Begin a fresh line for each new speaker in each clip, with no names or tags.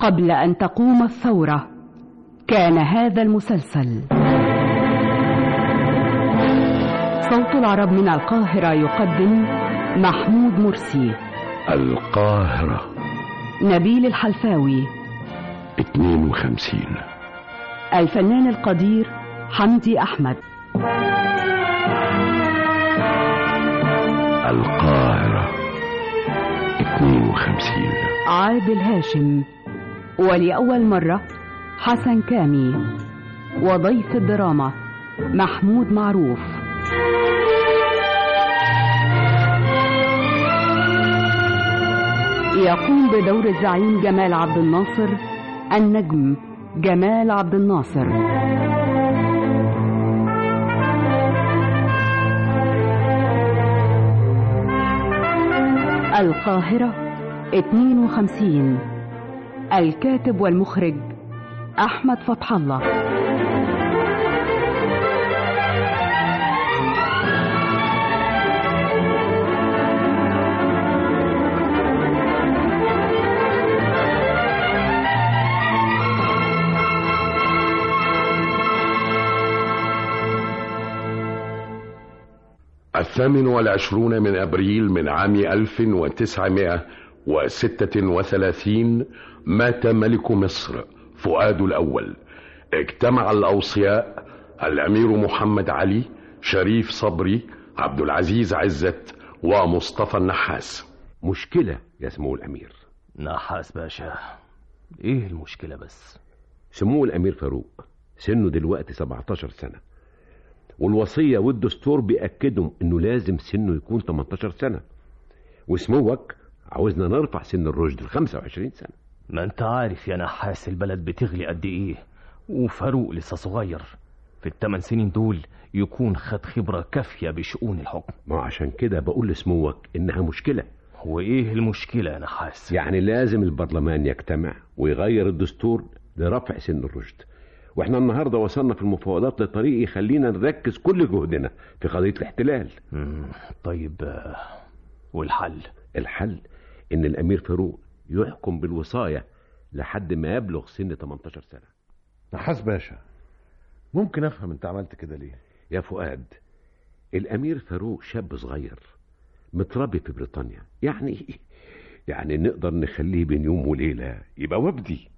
قبل أن تقوم الثورة كان هذا المسلسل صوت العرب من القاهرة يقدم محمود مرسي
القاهرة
نبيل الحلفاوي
52
الفنان القدير حمدي أحمد
القاهرة 52
عادل هاشم ولأول مرة حسن كامي وضيف الدراما محمود معروف يقوم بدور الزعيم جمال عبد الناصر النجم جمال عبد الناصر القاهرة 52 الكاتب والمخرج أحمد فتح الله
الثامن والعشرون من أبريل من عام 1936 مات ملك مصر فؤاد الأول اجتمع الأوصياء الأمير محمد علي شريف صبري عبد العزيز عزت ومصطفى النحاس
مشكلة يا سمو الأمير
نحاس باشا ايه المشكلة بس
سمو الأمير فاروق سنه دلوقتي 17 سنة والوصية والدستور بيأكدوا إنه لازم سنه يكون 18 سنة وسموك عاوزنا نرفع سن الرشد ل 25 سنة
ما انت عارف يا نحاس البلد بتغلي قد ايه وفاروق لسه صغير في الثمان سنين دول يكون خد خبرة كافية بشؤون الحكم
ما عشان كده بقول لسموك إنها مشكلة
وايه المشكلة يا نحاس
يعني لازم البرلمان يجتمع ويغير الدستور لرفع سن الرشد واحنا النهارده وصلنا في المفاوضات لطريق يخلينا نركز كل جهدنا في قضيه الاحتلال
مم. طيب والحل
الحل ان الامير فاروق يحكم بالوصايه لحد ما يبلغ سن 18 سنه
نحاس باشا ممكن افهم انت عملت كده ليه
يا فؤاد الامير فاروق شاب صغير متربي في بريطانيا يعني يعني نقدر نخليه بين يوم وليلة يبقى وبدي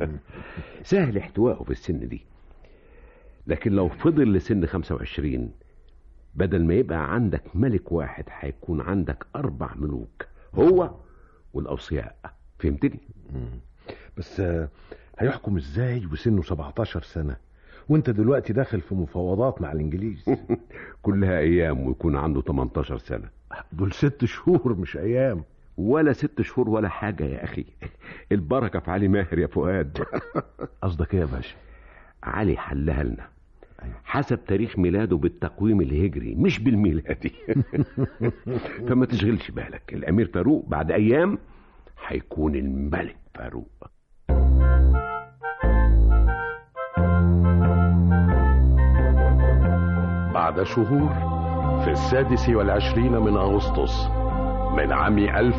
سهل احتوائه في السن دي لكن لو فضل لسن 25 بدل ما يبقى عندك ملك واحد هيكون عندك أربع ملوك هو والأوصياء فهمتني؟
بس هيحكم ازاي وسنه 17 سنة وانت دلوقتي داخل في مفاوضات مع الانجليز
كلها ايام ويكون عنده 18 سنة
دول ست شهور مش ايام
ولا ست شهور ولا حاجة يا أخي البركة في علي ماهر يا فؤاد
قصدك ايه يا باشا
علي حلها لنا حسب تاريخ ميلاده بالتقويم الهجري مش بالميلادي فما تشغلش بالك الأمير فاروق بعد أيام هيكون الملك فاروق
بعد شهور في السادس والعشرين من أغسطس من عام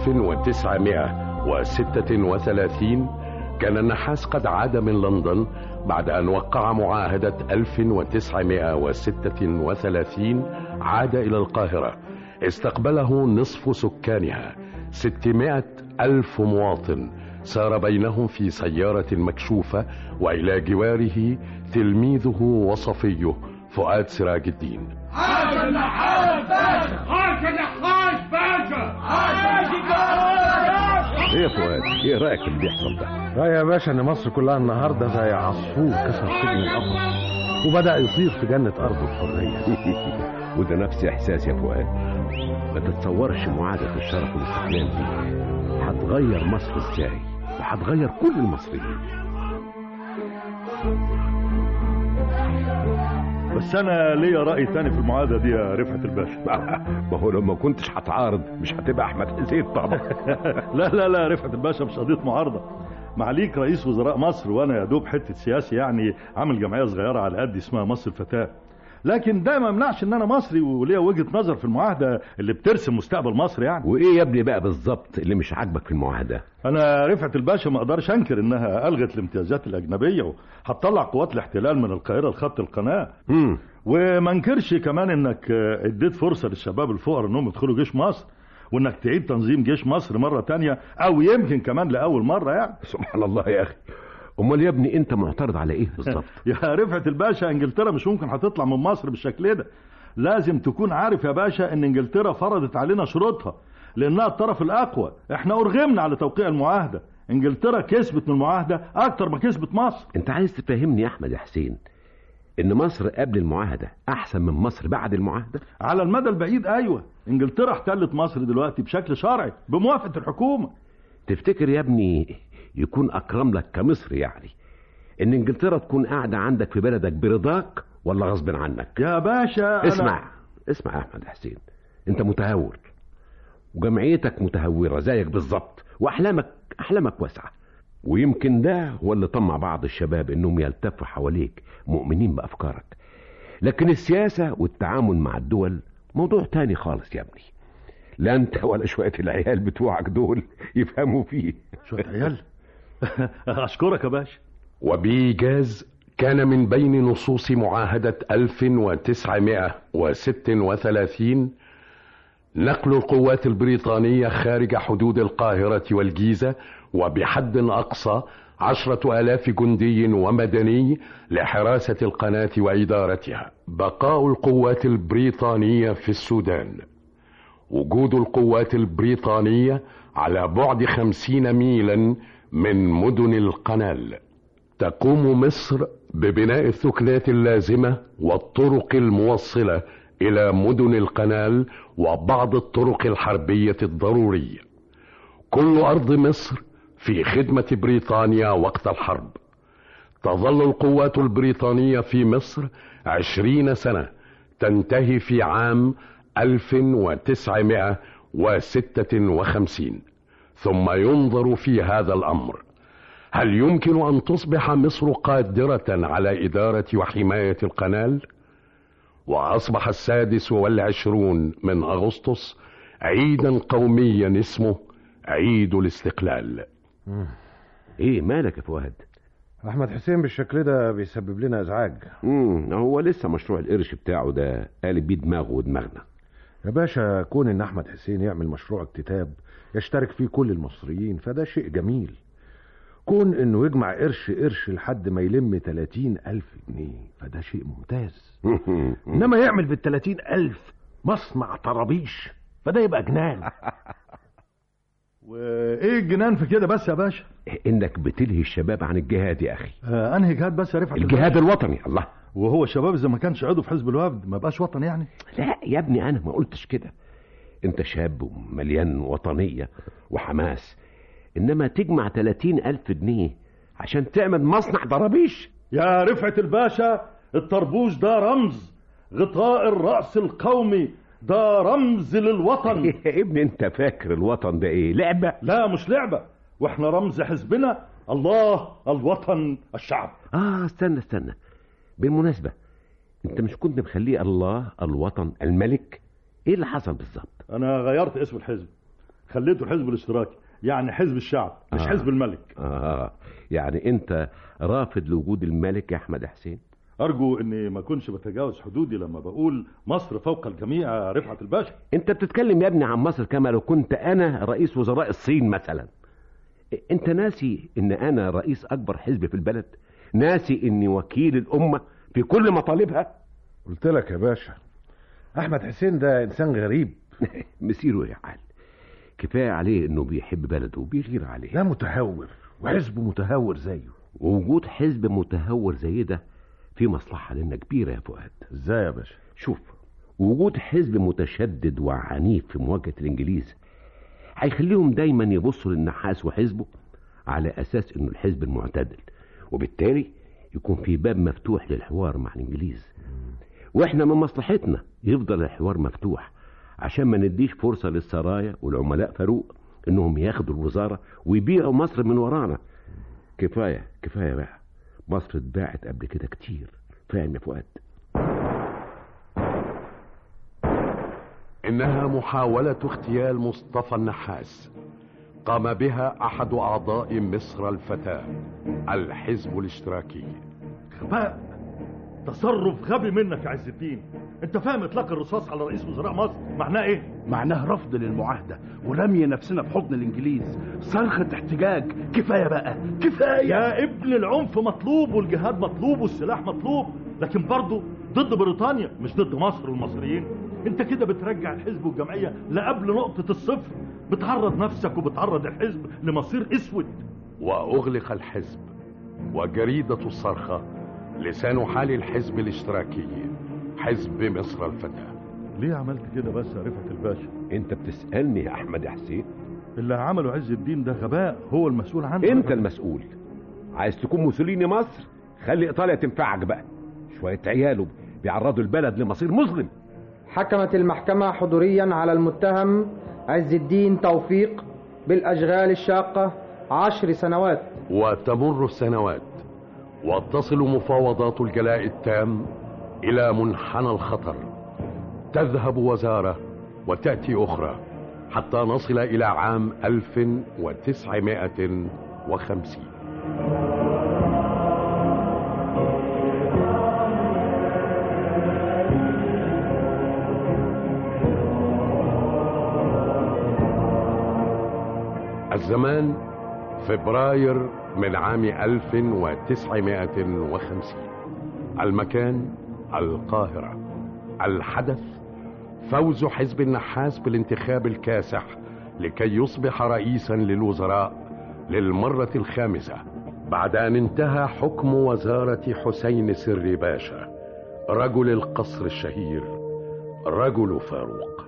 1936 كان النحاس قد عاد من لندن بعد أن وقع معاهدة 1936 عاد إلى القاهرة استقبله نصف سكانها 600 ألف مواطن سار بينهم في سيارة مكشوفة وإلى جواره تلميذه وصفيه فؤاد سراج الدين
عاش النحاس باشا عاش النحاس باشا
ايه يا فؤاد ايه رايك في اللي بيحصل ده
رايي يا باشا ان مصر كلها النهارده زي عصفور كسر سجن القفص وبدا يطير في جنه ارض الحريه
وده نفس احساس يا فؤاد ما تتصورش معاهده الشرف والاستقلال دي هتغير مصر ازاي وهتغير كل المصريين
بس انا ليا راي تاني في المعاهده دي يا رفعت الباشا
ما هو لو ما كنتش هتعارض مش هتبقى احمد حسين طبعا
لا لا لا رفعت الباشا مش قضيه معارضه معليك رئيس وزراء مصر وانا يا دوب حته سياسي يعني عامل جمعيه صغيره على قد اسمها مصر الفتاه لكن ده ما يمنعش ان انا مصري وليا وجهه نظر في المعاهده اللي بترسم مستقبل مصر يعني
وايه يا ابني بقى بالظبط اللي مش عاجبك في المعاهده
انا رفعت الباشا ما اقدرش انكر انها الغت الامتيازات الاجنبيه وهتطلع قوات الاحتلال من القاهره لخط القناه
امم
وما انكرش كمان انك آه، اديت فرصه للشباب الفقراء انهم يدخلوا جيش مصر وانك تعيد تنظيم جيش مصر مره تانية او يمكن كمان لاول مره يعني
سبحان الله يا اخي امال يا ابني انت معترض على ايه بالظبط
يا رفعت الباشا انجلترا مش ممكن هتطلع من مصر بالشكل ده لازم تكون عارف يا باشا ان انجلترا فرضت علينا شروطها لانها الطرف الاقوى احنا ارغمنا على توقيع المعاهده انجلترا كسبت من المعاهده اكتر ما كسبت مصر
انت عايز تفهمني يا احمد يا حسين ان مصر قبل المعاهده احسن من مصر بعد المعاهده
على المدى البعيد ايوه انجلترا احتلت مصر دلوقتي بشكل شرعي بموافقه الحكومه
تفتكر يا ابني يكون اكرم لك كمصري يعني ان انجلترا تكون قاعده عندك في بلدك برضاك ولا غصب عنك
يا باشا أنا-
اسمع اسمع يا احمد حسين انت متهور وجمعيتك متهوره زيك بالظبط واحلامك احلامك واسعه ويمكن ده هو اللي طمع بعض الشباب انهم يلتفوا حواليك مؤمنين بافكارك لكن السياسه والتعامل مع الدول موضوع تاني خالص يا ابني لا انت ولا شويه العيال بتوعك دول يفهموا فيه
شويه عيال اشكرك يا باشا
وبإيجاز كان من بين نصوص معاهدة 1936 نقل القوات البريطانية خارج حدود القاهرة والجيزة وبحد أقصى عشرة آلاف جندي ومدني لحراسة القناة وإدارتها بقاء القوات البريطانية في السودان وجود القوات البريطانية على بعد خمسين ميلا من مدن القنال تقوم مصر ببناء الثكنات اللازمة والطرق الموصلة إلى مدن القنال وبعض الطرق الحربية الضرورية كل أرض مصر في خدمة بريطانيا وقت الحرب تظل القوات البريطانية في مصر عشرين سنة تنتهي في عام 1956 ثم ينظر في هذا الأمر هل يمكن أن تصبح مصر قادرة على إدارة وحماية القنال؟ وأصبح السادس والعشرون من أغسطس عيدا قوميا اسمه عيد الاستقلال
ايه مالك يا فؤاد
احمد حسين بالشكل ده بيسبب لنا ازعاج
امم هو لسه مشروع القرش بتاعه ده قالب بيه دماغه ودماغنا
يا باشا كون ان احمد حسين يعمل مشروع اكتتاب يشترك فيه كل المصريين فده شيء جميل كون انه يجمع قرش قرش لحد ما يلم 30 الف جنيه فده شيء ممتاز انما يعمل بال 30 الف مصنع طرابيش فده يبقى جنان
وايه الجنان في كده بس يا باشا
انك بتلهي الشباب عن الجهاد يا اخي
آه انهي جهاد بس يا رفعت
الجهاد الوطني الله
وهو الشباب اذا ما كانش عضو في حزب الوفد ما بقاش وطن يعني
لا يا ابني انا ما قلتش كده انت شاب ومليان وطنية وحماس انما تجمع 30 الف جنيه عشان تعمل مصنع ضرابيش
يا رفعت الباشا الطربوش ده رمز غطاء الرأس القومي ده رمز للوطن
يا ابني انت فاكر الوطن ده ايه لعبة
لا مش لعبة واحنا رمز حزبنا الله الوطن الشعب
اه استنى استنى بالمناسبة انت مش كنت مخليه الله الوطن الملك ايه اللي حصل بالظبط
انا غيرت اسم الحزب خليته الحزب الاشتراكي يعني حزب الشعب مش
آه.
حزب الملك
اه يعني انت رافض لوجود الملك يا احمد حسين
ارجو اني ما اكونش بتجاوز حدودي لما بقول مصر فوق الجميع يا رفعت الباشا
انت بتتكلم يا ابني عن مصر كما لو كنت انا رئيس وزراء الصين مثلا انت ناسي ان انا رئيس اكبر حزب في البلد ناسي اني وكيل الامه في كل مطالبها
قلت لك يا باشا احمد حسين ده انسان غريب
مسيره يا عال كفايه عليه انه بيحب بلده وبيغير عليه
ده متهور وحزبه متهور زيه
ووجود حزب متهور زي ده في مصلحه لنا كبيره يا فؤاد
ازاي يا باشا
شوف وجود حزب متشدد وعنيف في مواجهة الإنجليز هيخليهم دايما يبصوا للنحاس وحزبه على أساس إنه الحزب المعتدل وبالتالي يكون في باب مفتوح للحوار مع الإنجليز وإحنا من مصلحتنا يفضل الحوار مفتوح عشان ما نديش فرصة للسرايا والعملاء فاروق إنهم ياخدوا الوزارة ويبيعوا مصر من ورانا كفاية كفاية بقى مصر اتباعت قبل كده كتير فاهم يا فؤاد
إنها محاولة اغتيال مصطفى النحاس قام بها أحد أعضاء مصر الفتاة الحزب الاشتراكي
غباء تصرف غبي منك يا عز الدين انت فاهم اطلاق الرصاص على رئيس وزراء مصر معناه ايه
معناه رفض للمعاهدة ورمي نفسنا في حضن الإنجليز صرخة احتجاج كفاية بقى كفاية
يا ابن العنف مطلوب والجهاد مطلوب والسلاح مطلوب لكن برضه ضد بريطانيا مش ضد مصر والمصريين انت كده بترجع الحزب والجمعية لقبل نقطة الصفر بتعرض نفسك وبتعرض الحزب لمصير اسود
وأغلق الحزب وجريدة الصرخة لسان حال الحزب الاشتراكي حزب مصر الفتاة
ليه عملت كده بس يا رفعت الباشا
انت بتسألني يا احمد يا حسين
اللي عمله عز الدين ده غباء هو المسؤول عنه
انت المسؤول عايز تكون موسوليني مصر خلي ايطاليا تنفعك بقى شوية عياله بيعرضوا البلد لمصير مظلم
حكمت المحكمة حضوريا على المتهم عز الدين توفيق بالأشغال الشاقة عشر سنوات
وتمر السنوات وتصل مفاوضات الجلاء التام إلى منحنى الخطر تذهب وزارة وتأتي أخرى حتى نصل إلى عام 1950 الزمان فبراير من عام 1950 المكان القاهرة الحدث فوز حزب النحاس بالانتخاب الكاسح لكي يصبح رئيسا للوزراء للمرة الخامسة بعد أن انتهى حكم وزارة حسين سري باشا رجل القصر الشهير رجل فاروق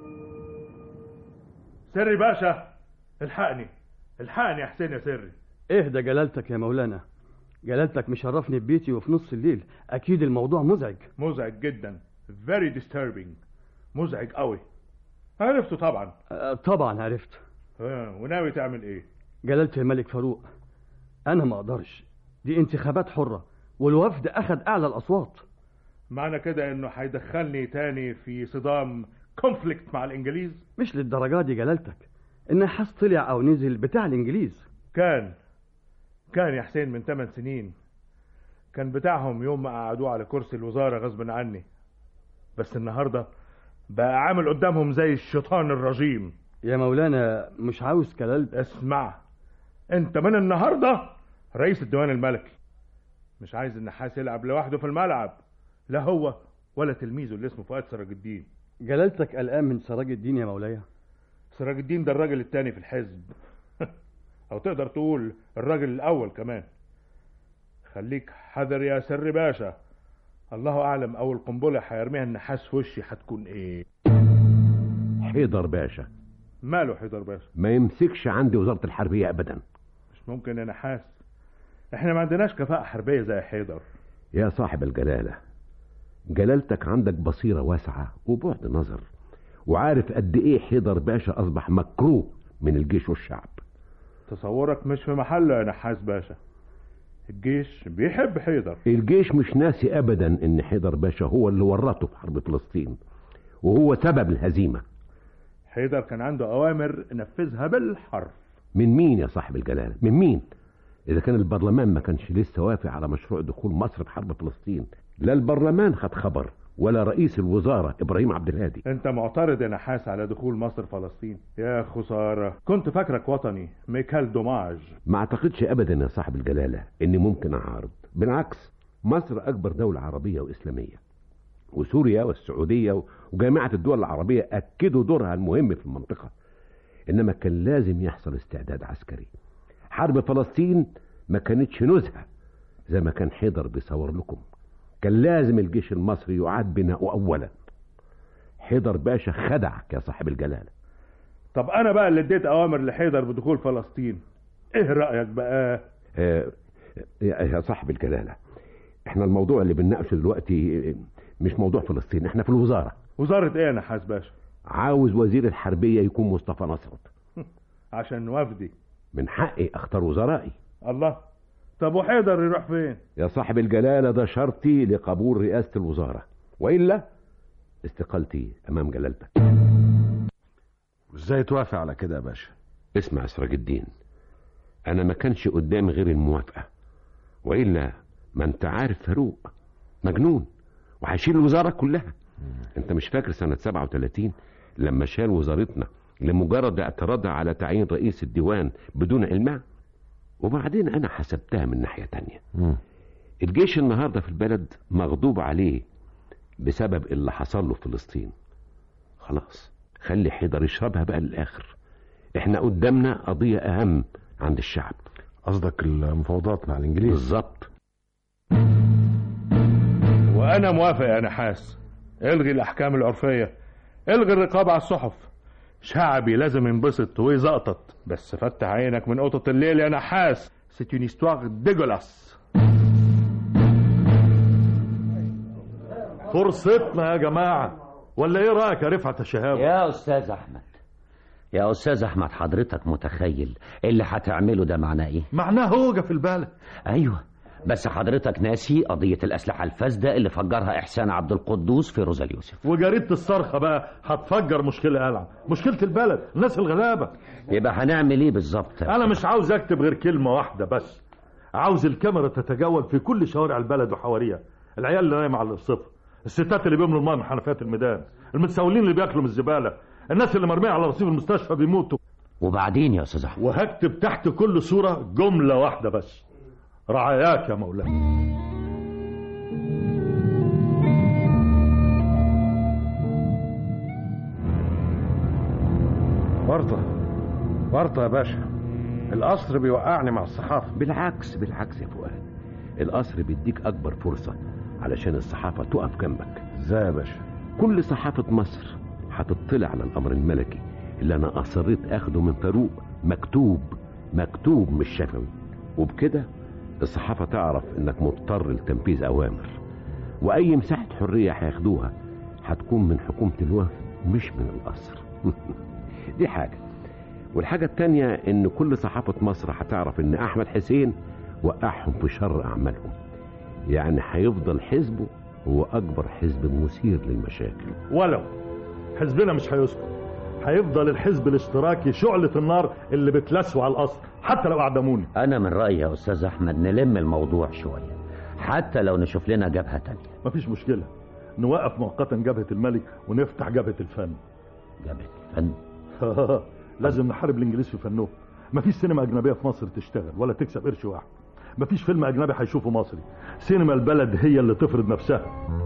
سري باشا الحقني الحقني يا حسين يا سري
اهدى جلالتك يا مولانا جلالتك مشرفني ببيتي وفي نص الليل اكيد الموضوع مزعج
مزعج جدا very disturbing مزعج قوي عرفته طبعا
أه طبعا عرفت
اه وناوي تعمل ايه
جلالة الملك فاروق انا ما اقدرش دي انتخابات حرة والوفد اخذ اعلى الاصوات
معنى كده انه هيدخلني تاني في صدام كونفليكت مع الانجليز
مش للدرجة دي جلالتك النحاس طلع او نزل بتاع الانجليز
كان كان يا حسين من 8 سنين كان بتاعهم يوم ما قعدوه على كرسي الوزارة غصب عني بس النهاردة بقى عامل قدامهم زي الشيطان الرجيم
يا مولانا مش عاوز كلال
اسمع انت من النهاردة رئيس الديوان الملكي مش عايز النحاس يلعب لوحده في الملعب لا هو ولا تلميذه اللي اسمه فؤاد سراج الدين
جلالتك قلقان من سراج الدين يا مولاي
سراج الدين ده الراجل التاني في الحزب او تقدر تقول الراجل الاول كمان خليك حذر يا سر باشا الله اعلم اول قنبله هيرميها النحاس في وشي هتكون ايه
حيدر باشا
ماله حيدر باشا
ما يمسكش عندي وزارة الحربية ابدا
مش ممكن يا نحاس احنا ما عندناش كفاءة حربية زي حيدر
يا صاحب الجلالة جلالتك عندك بصيرة واسعة وبعد نظر وعارف قد ايه حيدر باشا اصبح مكروه من الجيش والشعب
تصورك مش في محله يا نحاس باشا الجيش بيحب حيدر
الجيش مش ناسي ابدا ان حيدر باشا هو اللي ورطه في حرب فلسطين وهو سبب الهزيمة
حيدر كان عنده اوامر نفذها بالحرف
من مين يا صاحب الجلالة من مين اذا كان البرلمان ما كانش لسه وافق على مشروع دخول مصر في حرب فلسطين لا البرلمان خد خبر ولا رئيس الوزارة ابراهيم عبد الهادي
انت معترض يا نحاس على دخول مصر فلسطين يا خسارة كنت فاكرك وطني ميكال دوماج
ما اعتقدش ابدا يا صاحب الجلالة اني ممكن اعارض بالعكس مصر اكبر دولة عربية واسلامية وسوريا والسعودية وجامعة الدول العربية اكدوا دورها المهم في المنطقة انما كان لازم يحصل استعداد عسكري حرب فلسطين ما كانتش نزهة زي ما كان حيدر بيصور لكم كان لازم الجيش المصري يعاد بناؤه اولا حيدر باشا خدعك يا صاحب الجلالة
طب انا بقى اللي اديت اوامر لحيدر بدخول فلسطين ايه رأيك بقى
آه يا صاحب الجلالة احنا الموضوع اللي بنناقشه دلوقتي مش موضوع فلسطين احنا في الوزارة
وزارة ايه يا نحاس باشا
عاوز وزير الحربية يكون مصطفى نصرت
عشان وفدي
من حقي اختار وزرائي
الله طب وحيدر يروح فين
يا صاحب الجلالة ده شرطي لقبول رئاسة الوزارة وإلا استقالتي أمام جلالتك
وازاي توافق على كده يا باشا
اسمع يا سراج الدين انا ما كانش قدامي غير الموافقه والا ما انت عارف فاروق مجنون وهيشيل الوزاره كلها انت مش فاكر سنه 37 لما شال وزارتنا لمجرد اعتراضها على تعيين رئيس الديوان بدون علمها وبعدين انا حسبتها من ناحيه تانية
مم.
الجيش النهارده في البلد مغضوب عليه بسبب اللي حصل له في فلسطين خلاص خلي حيدر يشربها بقى للاخر احنا قدامنا قضيه اهم عند الشعب
قصدك المفاوضات مع الانجليز
بالظبط
وانا موافق يا نحاس الغي الاحكام العرفيه الغي الرقابه على الصحف شعبي لازم ينبسط ويزقطط بس فتح عينك من قطط الليل يا نحاس سيت اون هيستوار ديجولاس
فرصتنا يا جماعه ولا ايه رايك يا رفعت يا شهاب
يا استاذ احمد يا استاذ احمد حضرتك متخيل اللي هتعمله ده معناه ايه
معناه هوجه في البلد
ايوه بس حضرتك ناسي قضية الأسلحة الفاسدة اللي فجرها إحسان عبد القدوس في روزا اليوسف
وجريدة الصرخة بقى هتفجر مشكلة قلعة مشكلة البلد الناس الغلابة
يبقى هنعمل إيه بالظبط
أنا مش عاوز أكتب غير كلمة واحدة بس عاوز الكاميرا تتجول في كل شوارع البلد وحواريها العيال اللي نايمة على الصفر الستات اللي بيملوا الماء من حنفيات الميدان المتسولين اللي بياكلوا من الزبالة الناس اللي مرمية على رصيف المستشفى بيموتوا
وبعدين يا أستاذ أحمد
وهكتب تحت كل صورة جملة واحدة بس رعاياك يا مولاي
ورطة ورطة يا باشا القصر بيوقعني مع الصحافة
بالعكس بالعكس يا فؤاد القصر بيديك أكبر فرصة علشان الصحافة تقف جنبك
ازاي يا باشا
كل صحافة مصر هتطلع على الأمر الملكي اللي أنا أصريت أخده من فاروق مكتوب مكتوب مش شفوي وبكده الصحافة تعرف إنك مضطر لتنفيذ أوامر وأي مساحة حرية هياخدوها هتكون من حكومة الوفد مش من القصر دي حاجة والحاجة التانية إن كل صحافة مصر هتعرف إن أحمد حسين وقعهم في شر أعمالهم يعني هيفضل حزبه هو أكبر حزب مثير للمشاكل
ولو حزبنا مش هيسكت هيفضل الحزب الاشتراكي شعلة النار اللي بتلسوع على القصر حتى لو أعدموني
أنا من رأيي يا أستاذ أحمد نلم الموضوع شوية حتى لو نشوف لنا جبهة تانية
مفيش مشكلة نوقف مؤقتا جبهة الملك ونفتح جبهة الفن
جبهة الفن
لازم نحارب الانجليز في فنهم مفيش سينما اجنبيه في مصر تشتغل ولا تكسب قرش واحد مفيش فيلم اجنبي هيشوفه مصري سينما البلد هي اللي تفرض نفسها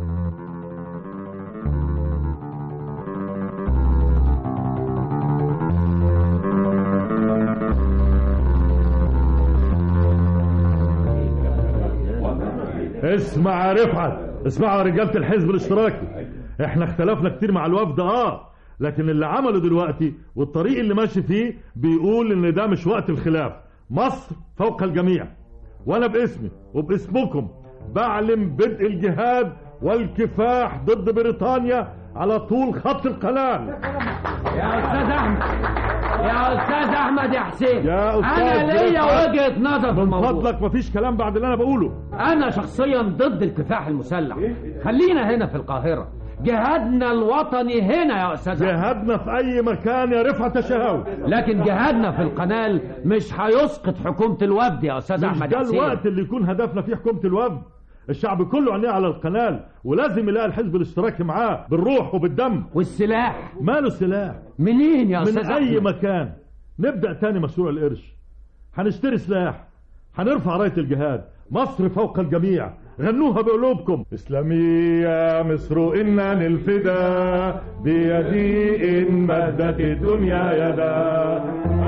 اسمع يا رفعت اسمعوا يا رجاله الحزب الاشتراكي احنا اختلفنا كتير مع الوفد اه لكن اللي عمله دلوقتي والطريق اللي ماشي فيه بيقول ان ده مش وقت الخلاف مصر فوق الجميع وانا باسمي وباسمكم بعلم بدء الجهاد والكفاح ضد بريطانيا على طول خط القناه
يا استاذ احمد يا استاذ احمد يا حسين
يا استاذ
انا ليا
رفعت،
وجهه نظر في
من
الموضوع
فضلك مفيش كلام بعد اللي انا بقوله
انا شخصيا ضد الكفاح المسلح خلينا هنا في القاهره جهادنا الوطني هنا يا استاذ أحمد.
جهادنا في اي مكان يا رفعت يا شهاوي
لكن جهادنا في القنال مش هيسقط حكومه الوفد يا استاذ
مش
احمد
ده
حسين
الوقت اللي يكون هدفنا فيه حكومة الوفد الشعب كله عينيه على القنال ولازم يلاقي الحزب الاشتراكي معاه بالروح وبالدم
والسلاح
ماله السلاح
منين يا
من
استاذ
اي
أحمد؟
مكان نبدا تاني مشروع القرش هنشتري سلاح هنرفع رايه الجهاد مصر فوق الجميع غنوها بقلوبكم اسلامي يا مصر إنا للفدا بيدي إن مدت الدنيا يدا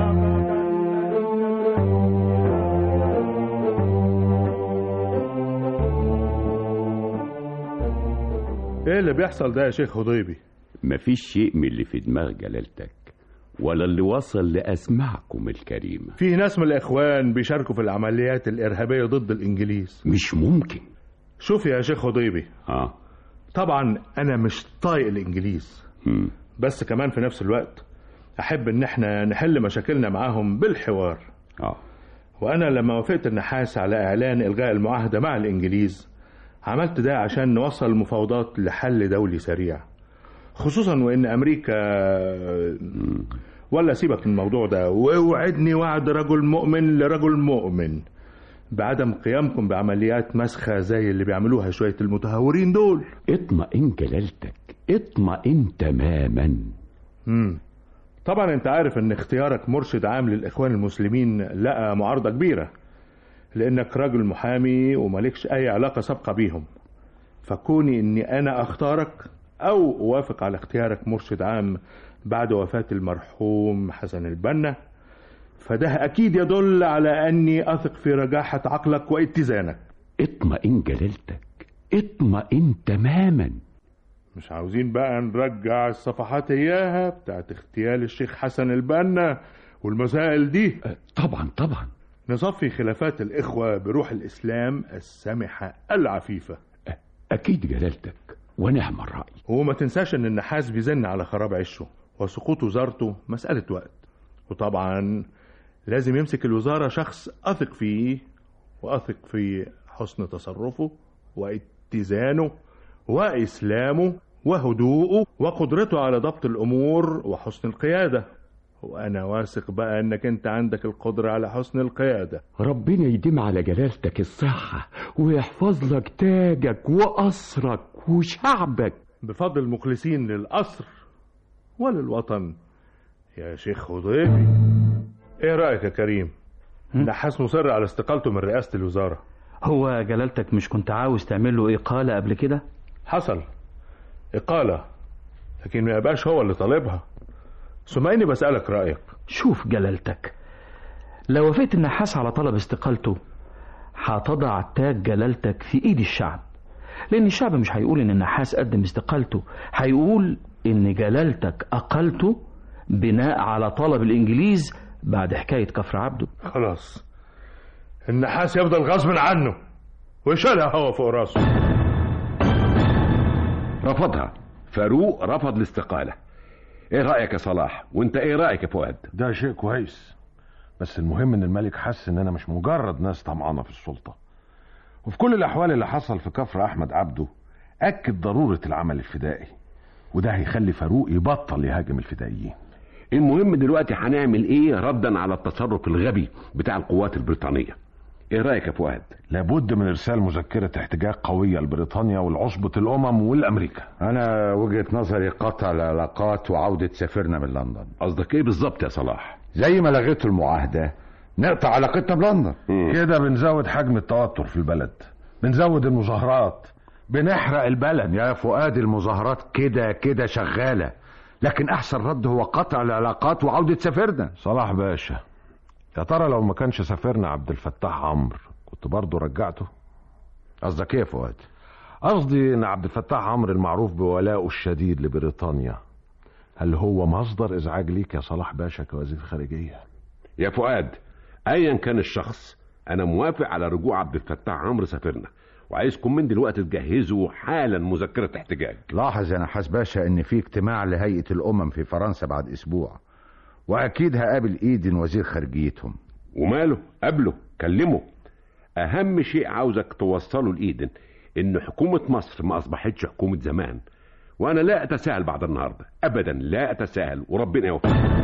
ايه اللي بيحصل ده يا شيخ هضيبي
مفيش شيء من اللي في دماغ جلالتك ولا اللي وصل لأسماعكم الكريمة
في ناس من الاخوان بيشاركوا في العمليات الارهابيه ضد الانجليز
مش ممكن
شوف يا شيخ هضيبي
اه
طبعا انا مش طايق الانجليز
مم.
بس كمان في نفس الوقت احب ان احنا نحل مشاكلنا معاهم بالحوار
اه
وانا لما وافقت النحاس على اعلان الغاء المعاهده مع الانجليز عملت ده عشان نوصل المفاوضات لحل دولي سريع خصوصا وان امريكا ولا سيبك من الموضوع ده واوعدني وعد رجل مؤمن لرجل مؤمن بعدم قيامكم بعمليات مسخة زي اللي بيعملوها شوية المتهورين دول
اطمئن جلالتك اطمئن تماما
مم. طبعا انت عارف ان اختيارك مرشد عام للاخوان المسلمين لقى معارضة كبيرة لانك راجل محامي ومالكش اي علاقة سابقة بيهم فكوني اني انا اختارك او اوافق على اختيارك مرشد عام بعد وفاة المرحوم حسن البنا فده اكيد يدل على اني اثق في رجاحة عقلك واتزانك
اطمئن جلالتك اطمئن تماما
مش عاوزين بقى نرجع الصفحات اياها بتاعت اغتيال الشيخ حسن البنا والمسائل دي
طبعا طبعا
نصفي خلافات الإخوة بروح الإسلام السمحة العفيفة
أكيد جلالتك ونعم الرأي
وما تنساش إن النحاس بيزن على خراب عشه وسقوط وزارته مسألة وقت وطبعا لازم يمسك الوزارة شخص أثق فيه وأثق في حسن تصرفه واتزانه وإسلامه وهدوءه وقدرته على ضبط الأمور وحسن القيادة وأنا واثق بقى إنك أنت عندك القدرة على حسن القيادة
ربنا يديم على جلالتك الصحة ويحفظ لك تاجك وقصرك وشعبك
بفضل المخلصين للقصر وللوطن يا شيخ خضيبي ايه رأيك يا كريم نحاس مصر على استقالته من رئاسة الوزارة
هو جلالتك مش كنت عاوز تعمل له إقالة قبل كده
حصل إقالة لكن ما يبقاش هو اللي طالبها ثم إني بسألك رأيك
شوف جلالتك لو وافقت النحاس على طلب استقالته هتضع تاج جلالتك في ايد الشعب لان الشعب مش هيقول ان النحاس قدم استقالته هيقول ان جلالتك اقلته بناء على طلب الانجليز بعد حكاية كفر عبده
خلاص النحاس يفضل غصب عنه ويشيلها هو فوق راسه
رفضها فاروق رفض الاستقالة ايه رأيك يا صلاح وانت ايه رأيك يا فؤاد
ده شيء كويس بس المهم ان الملك حس ان انا مش مجرد ناس طمعانه في السلطه وفي كل الاحوال اللي حصل في كفر احمد عبده اكد ضروره العمل الفدائي وده هيخلي فاروق يبطل يهاجم الفدائيين
المهم دلوقتي هنعمل ايه ردا على التصرف الغبي بتاع القوات البريطانية ايه رأيك يا فؤاد
لابد من ارسال مذكره احتجاج قويه لبريطانيا ولعصبه الامم والامريكا
انا وجهه نظري قطع العلاقات وعوده سفيرنا من لندن
قصدك ايه بالظبط يا صلاح
زي ما لغيتوا المعاهده نقطع علاقتنا بلندن
كده بنزود حجم التوتر في البلد بنزود المظاهرات بنحرق البلد
يا فؤاد المظاهرات كده كده شغاله لكن احسن رد هو قطع العلاقات وعوده سفيرنا
صلاح باشا يا ترى لو ما كانش سفيرنا عبد الفتاح عمرو كنت برضه رجعته
قصدك ايه يا فؤاد
قصدي ان عبد الفتاح عمرو المعروف بولائه الشديد لبريطانيا هل هو مصدر ازعاج ليك يا صلاح باشا كوزير خارجيه
يا فؤاد ايا كان الشخص انا موافق على رجوع عبد الفتاح عمرو سفيرنا وعايزكم من دلوقتي تجهزوا حالا مذكرة احتجاج
لاحظ يا نحاس باشا ان في اجتماع لهيئة الامم في فرنسا بعد اسبوع واكيد هقابل ايدن وزير خارجيتهم
وماله قابله كلمه اهم شيء عاوزك توصله لايدن ان حكومة مصر ما اصبحتش حكومة زمان وانا لا اتساهل بعد النهارده ابدا لا اتساهل وربنا يوفقك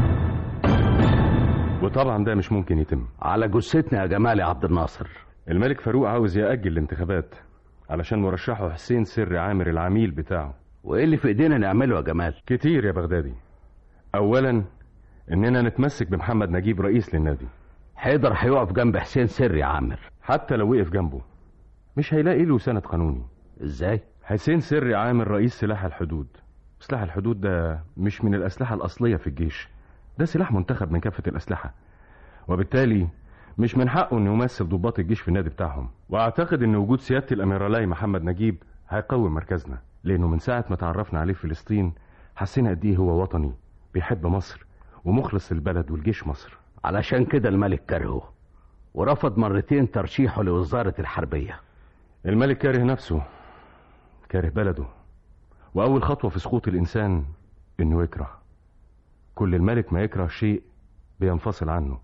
وطبعا ده مش ممكن يتم
على جثتنا يا جمال يا عبد الناصر
الملك فاروق عاوز يأجل الانتخابات علشان مرشحه حسين سر عامر العميل بتاعه
وايه اللي في ايدينا نعمله يا جمال
كتير يا بغدادي اولا اننا نتمسك بمحمد نجيب رئيس للنادي
حيدر هيقف جنب حسين سر يا عامر
حتى لو وقف جنبه مش هيلاقي له سند قانوني
ازاي
حسين سر عامر رئيس سلاح الحدود سلاح الحدود ده مش من الاسلحه الاصليه في الجيش ده سلاح منتخب من كافه الاسلحه وبالتالي مش من حقه انه يمثل ضباط الجيش في النادي بتاعهم واعتقد ان وجود سياده الاميرالاي محمد نجيب هيقوي مركزنا لانه من ساعه ما تعرفنا عليه في فلسطين حسينا قد ايه هو وطني بيحب مصر ومخلص للبلد والجيش مصر
علشان كده الملك كرهه ورفض مرتين ترشيحه لوزاره الحربيه
الملك كاره نفسه كاره بلده واول خطوه في سقوط الانسان انه يكره كل الملك ما يكره شيء بينفصل عنه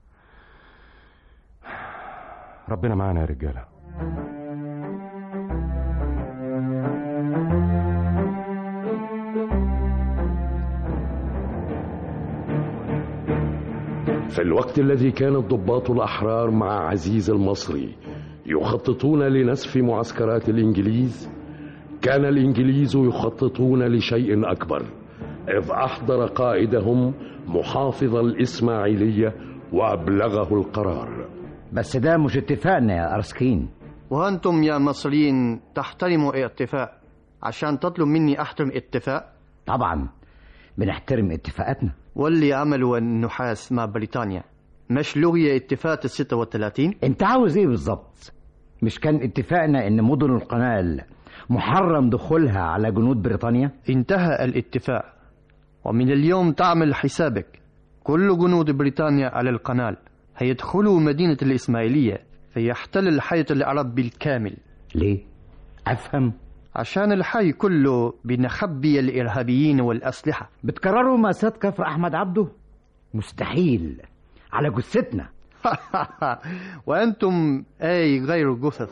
ربنا معانا يا رجاله
في الوقت الذي كان الضباط الأحرار مع عزيز المصري يخططون لنسف معسكرات الإنجليز كان الإنجليز يخططون لشيء أكبر إذ أحضر قائدهم محافظ الإسماعيلية وأبلغه القرار
بس ده مش اتفاقنا يا أرسكين
وأنتم يا مصريين تحترموا اتفاق عشان تطلب مني أحترم اتفاق
طبعا بنحترم اتفاقاتنا
واللي عملوا النحاس مع بريطانيا مش لغي اتفاق ال 36
انت عاوز ايه بالظبط مش كان اتفاقنا ان مدن القنال محرم دخولها على جنود بريطانيا
انتهى الاتفاق ومن اليوم تعمل حسابك كل جنود بريطانيا على القنال هيدخلوا مدينة الإسماعيلية فيحتل الحي العرب بالكامل
ليه؟ أفهم
عشان الحي كله بنخبي الإرهابيين والأسلحة
بتكرروا مأساة كفر أحمد عبده؟ مستحيل على جثتنا
وأنتم أي غير جثث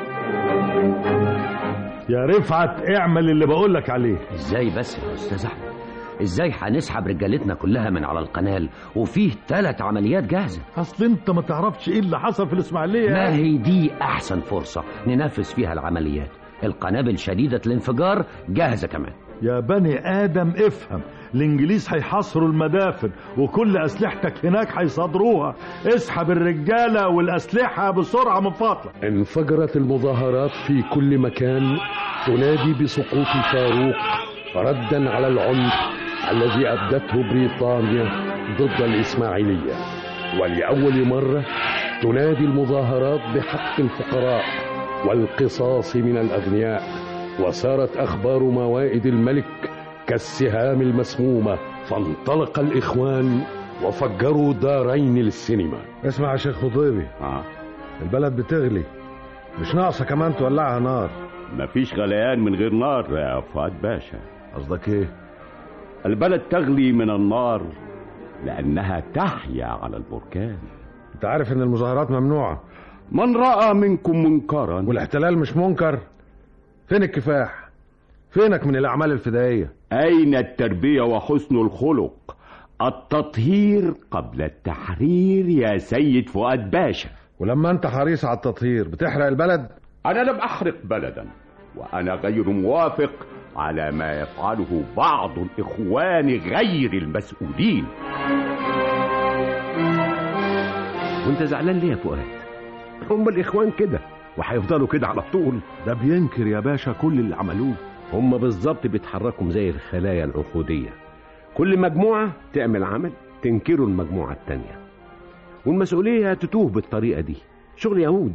يا رفعت اعمل اللي بقولك عليه
ازاي بس يا استاذ احمد ازاي هنسحب رجالتنا كلها من على القنال وفيه ثلاث عمليات جاهزه
اصل انت ما تعرفش ايه اللي حصل في الاسماعيليه
ما هي دي احسن فرصه ننفذ فيها العمليات القنابل شديده الانفجار جاهزه كمان
يا بني ادم افهم الانجليز هيحاصروا المدافن وكل اسلحتك هناك هيصادروها اسحب الرجاله والاسلحه بسرعه من فضلك
انفجرت المظاهرات في كل مكان تنادي بسقوط فاروق ردا على العنف الذي ابدته بريطانيا ضد الاسماعيليه ولاول مره تنادي المظاهرات بحق الفقراء والقصاص من الاغنياء وصارت اخبار موائد الملك كالسهام المسمومه فانطلق الاخوان وفجروا دارين للسينما
اسمع يا شيخ خطيبي
آه.
البلد بتغلي مش ناقصه كمان تولعها نار
مفيش غليان من غير نار يا فؤاد باشا
قصدك ايه
البلد تغلي من النار لأنها تحيا على البركان
انت عارف ان المظاهرات ممنوعه
من رأى منكم منكرا
والاحتلال مش منكر فين الكفاح فينك من الاعمال الفدائيه
أين التربية وحسن الخلق التطهير قبل التحرير يا سيد فؤاد باشا
ولما انت حريص على التطهير بتحرق البلد
أنا لم أحرق بلدا وأنا غير موافق على ما يفعله بعض الإخوان غير المسؤولين
وانت زعلان ليه يا فؤاد هم الاخوان كده وهيفضلوا كده على طول
ده بينكر يا باشا كل اللي عملوه
هم بالظبط بيتحركوا زي الخلايا العنقودية كل مجموعة تعمل عمل تنكره المجموعة التانية والمسؤولية تتوه بالطريقة دي شغل يهود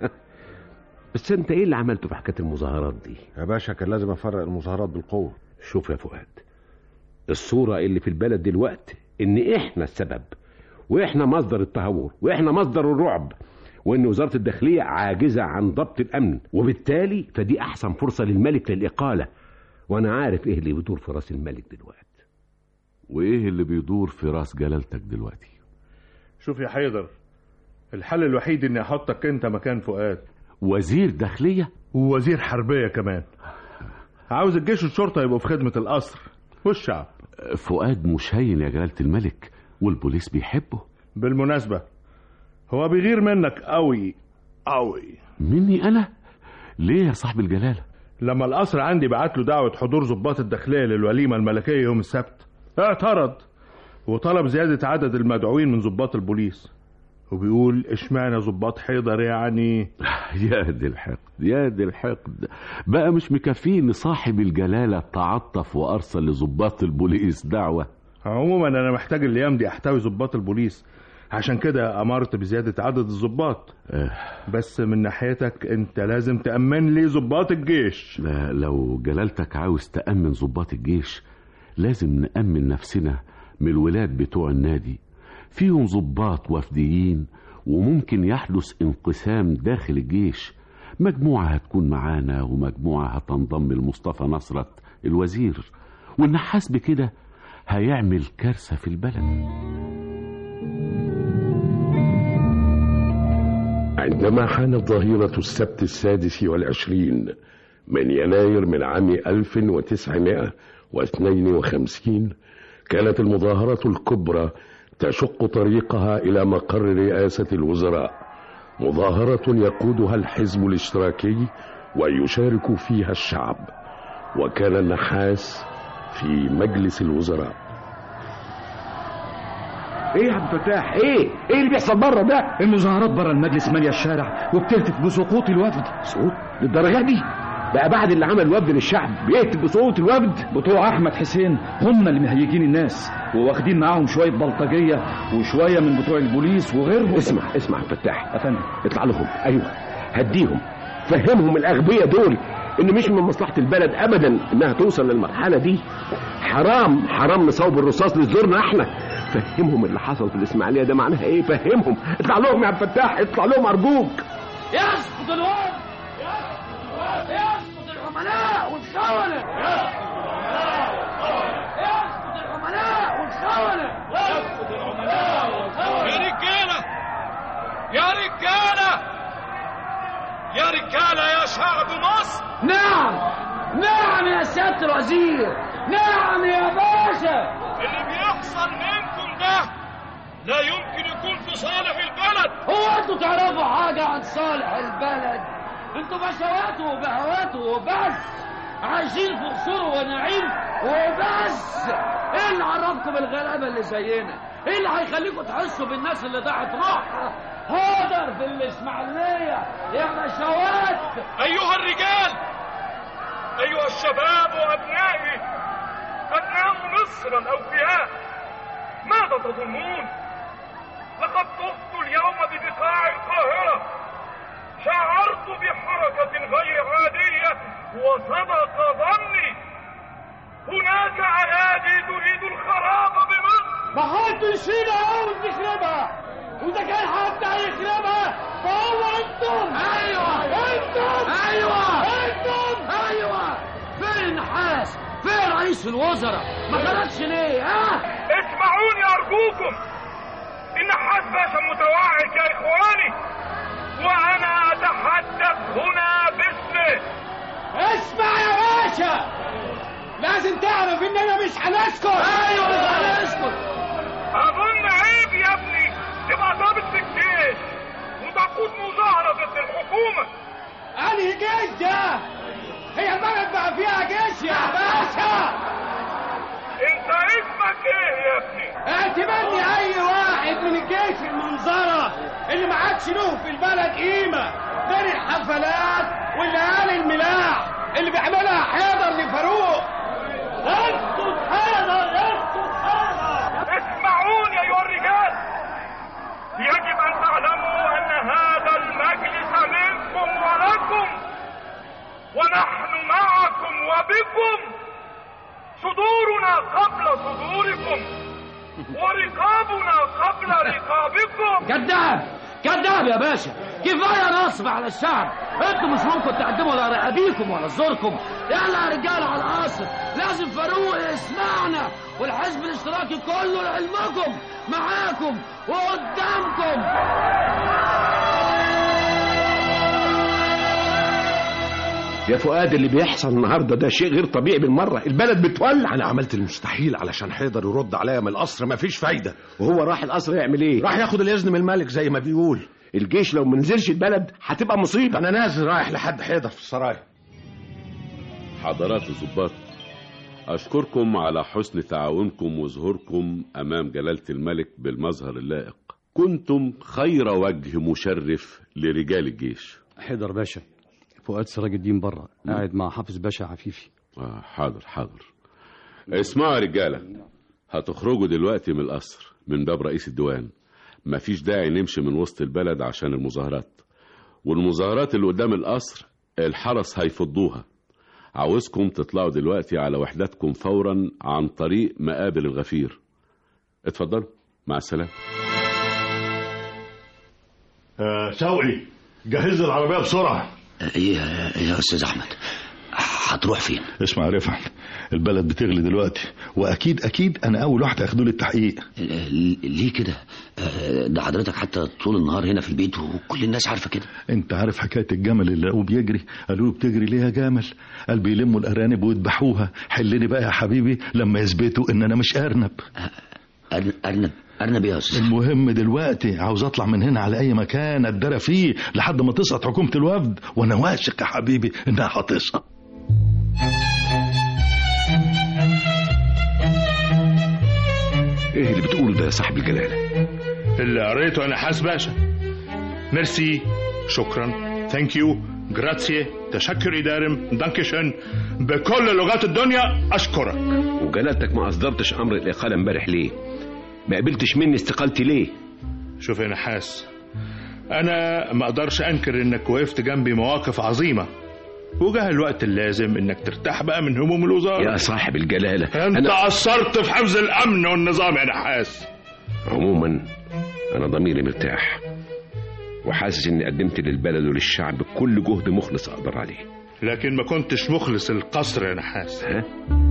بس انت ايه اللي عملته في حكاية المظاهرات دي
يا باشا كان لازم افرق المظاهرات بالقوه
شوف يا فؤاد الصورة اللي في البلد دلوقتي ان احنا السبب واحنا مصدر التهور واحنا مصدر الرعب وان وزارة الداخلية عاجزة عن ضبط الامن وبالتالي فدي احسن فرصة للملك للاقالة وانا عارف ايه اللي بيدور في راس الملك دلوقتي
وإيه اللي بيدور في راس جلالتك دلوقتي
شوف يا حيدر الحل الوحيد اني احطك انت مكان فؤاد
وزير داخلية
ووزير حربية كمان عاوز الجيش والشرطة يبقوا في خدمة القصر والشعب
فؤاد مش هين يا جلالة الملك والبوليس بيحبه
بالمناسبة هو بيغير منك قوي قوي
مني أنا ليه يا صاحب الجلالة
لما القصر عندي بعت له دعوة حضور ضباط الداخلية للوليمة الملكية يوم السبت اعترض وطلب زيادة عدد المدعوين من ضباط البوليس وبيقول اشمعنى ضباط حيدر يعني
يا دي الحقد يا دي الحقد بقى مش مكفين صاحب الجلالة تعطف وأرسل لضباط البوليس دعوة
عموما انا محتاج الايام دي احتوي ضباط البوليس عشان كده امرت بزيادة عدد الضباط بس من ناحيتك انت لازم تأمن لي ضباط الجيش
لا لو جلالتك عاوز تأمن ضباط الجيش لازم نأمن نفسنا من الولاد بتوع النادي فيهم ضباط وفديين وممكن يحدث انقسام داخل الجيش مجموعة هتكون معانا ومجموعة هتنضم لمصطفى نصرت الوزير والنحاس بكده هيعمل كارثة في البلد
عندما حانت ظهيرة السبت السادس والعشرين من يناير من عام 1952 كانت المظاهرة الكبرى تشق طريقها إلى مقر رئاسة الوزراء مظاهرة يقودها الحزب الاشتراكي ويشارك فيها الشعب وكان النحاس في مجلس الوزراء
ايه يا عبد الفتاح ايه ايه اللي بيحصل بره ده
المظاهرات بره المجلس ماليه الشارع وبتهتف بسقوط الوفد
سقوط للدرجه دي بقى بعد اللي عمل الوفد للشعب بيهتف بسقوط الوفد
بتوع احمد حسين هم اللي مهيجين الناس وواخدين معاهم شويه بلطجيه وشويه من بتوع البوليس وغيرهم
اسمع اسمع يا فتاح
افندم
اطلع لهم ايوه هديهم فهمهم الاغبياء دول ان مش من مصلحه البلد ابدا انها توصل للمرحله دي حرام حرام نصوب الرصاص لزورنا احنا فهمهم اللي حصل في الاسماعيليه ده معناها ايه فهمهم اطلع لهم يا عبد الفتاح اطلع لهم ارجوك
يسقط الوفد يسقط العملاء والخونة يسقط العملاء والخونة يسقط العملاء والخونة يا رجالة يا رجالة يا رجالة يا شعب مصر
نعم نعم يا سيادة الوزير نعم يا باشا
اللي بيحصل منكم ده لا يمكن يكون في صالح البلد
هو انتوا تعرفوا حاجة عن صالح البلد انتوا بشوات وبهوات وبس عايشين في قصور ونعيم وبس ايه اللي عرفكم الغلابة اللي زينا ايه اللي هيخليكم تحسوا بالناس اللي ضاعت روحها هدر في الاسماعيلية يا بشوات
ايها الرجال ايها الشباب وابنائي ابناء مصر الاوفياء ماذا تظنون لقد طفت اليوم ببقاع القاهرة شعرت بحركة غير عادية وصدق ظني هناك أيادي تريد الخراب بمصر
ما حدش فينا عاوز يخربها واذا كان حد هيخربها فهو انتم ايوه انتم
أيوة.
انتم ايوه فين النحاس فين رئيس الوزراء ما خرجش ليه ها
اسمعوني أرجوكم إن حاج باشا متوعد يا إخواني وأنا أتحدث هنا باسمه
اسمع يا باشا لازم تعرف اننا مش هنسكت ايوه مش هنسكت
أظن عيب يا ابني تبقى ضابط في الجيش وتقود مظاهرة ضد الحكومة
انهي جيش ده هي البلد بقى فيها جيش يا باشا
انت اسمك ايه يا ابني
اعتبرني اي واحد من الجيش المنظرة اللي ما عادش له في البلد قيمة غير الحفلات والليالي الملاح اللي بيعملها حيدر لفاروق اسكت حيدر اسكت حيدر
اسمعوني ايها الرجال يجب ان تعلموا ان هذا المجلس منكم ولكم ونحن معكم وبكم صدورنا قبل صدوركم ورقابنا قبل رقابكم
كذاب كذاب يا باشا كفايه نصب على الشعب انتوا مش ممكن تقدموا لا رقابيكم ولا زوركم يلا يا رجاله على القصر لازم فاروق يسمعنا والحزب الاشتراكي كله لعلمكم معاكم وقدامكم
يا فؤاد اللي بيحصل النهارده ده شيء غير طبيعي بالمره البلد بتولع
انا عملت المستحيل علشان حيدر يرد عليا من القصر مفيش فايده
وهو راح القصر يعمل ايه
راح ياخد الاذن من الملك زي ما بيقول
الجيش لو ما نزلش البلد هتبقى مصيبه
انا نازل رايح لحد حيدر في السرايا
حضرات الضباط أشكركم على حسن تعاونكم وظهوركم أمام جلالة الملك بالمظهر اللائق كنتم خير وجه مشرف لرجال الجيش
حيدر باشا فؤاد سراج الدين بره قاعد مع حافظ باشا عفيفي
آه حاضر حاضر اسمعوا يا رجالة هتخرجوا دلوقتي من القصر من باب رئيس الديوان مفيش داعي نمشي من وسط البلد عشان المظاهرات والمظاهرات اللي قدام القصر الحرس هيفضوها عاوزكم تطلعوا دلوقتي على وحداتكم فورا عن طريق مقابل الغفير اتفضلوا مع السلامة
آه شوقي جهز لي العربية بسرعة
ايه يا استاذ احمد هتروح فين
اسمع يا رفعت البلد بتغلي دلوقتي واكيد اكيد انا اول واحد هياخدوا لي التحقيق
ليه كده آه، ده حضرتك حتى طول النهار هنا في البيت وكل الناس عارفه كده
انت عارف حكايه الجمل اللي لقوه بيجري قالوا له بتجري ليه يا جمل قال بيلموا الارانب ويذبحوها حلني بقى يا حبيبي لما يثبتوا ان انا مش ارنب
أر- ارنب ارنب ايه يا استاذ
المهم دلوقتي عاوز اطلع من هنا على اي مكان اتدرى فيه لحد ما تسقط حكومه الوفد وانا واثق يا حبيبي انها هتسقط
ايه اللي بتقوله ده يا صاحب الجلاله
اللي قريته انا حاس باشا ميرسي شكرا ثانك يو جراتسي تشكر دارم دانكشن بكل لغات الدنيا اشكرك
وجلالتك ما اصدرتش امر الاقاله امبارح ليه ما قبلتش مني استقالتي ليه
شوف يا نحاس انا ما اقدرش انكر انك وقفت جنبي مواقف عظيمه وجه الوقت اللازم انك ترتاح بقى من هموم الوزاره
يا صاحب الجلاله
انت
أنا...
قصرت في حفظ الامن والنظام يا نحاس
عموما انا ضميري مرتاح وحاسس اني قدمت للبلد وللشعب كل جهد مخلص اقدر عليه
لكن ما كنتش مخلص القصر يا نحاس
ها؟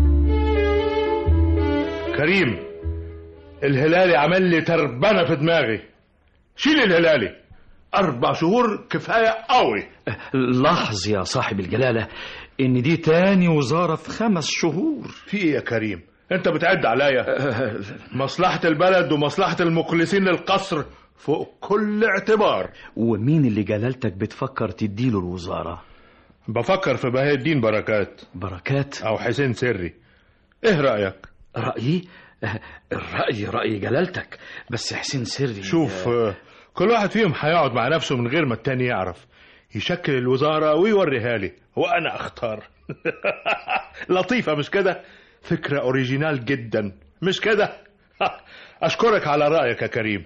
كريم الهلالي عمل لي تربنه في دماغي شيل الهلالي اربع شهور كفايه قوي
لاحظ يا صاحب الجلالة إن دي تاني وزارة في خمس شهور
في ايه يا كريم انت بتعد عليا مصلحه البلد ومصلحه المخلصين للقصر فوق كل اعتبار
ومين اللي جلالتك بتفكر تديله الوزارة
بفكر في بهاء الدين بركات
بركات
او حسين سري ايه رايك
رأيي الرأي رأي جلالتك بس حسين سري
شوف آه، كل واحد فيهم هيقعد مع نفسه من غير ما التاني يعرف يشكل الوزارة ويوريها لي وأنا أختار لطيفة مش كده فكرة أوريجينال جدا مش كده أشكرك على رأيك يا كريم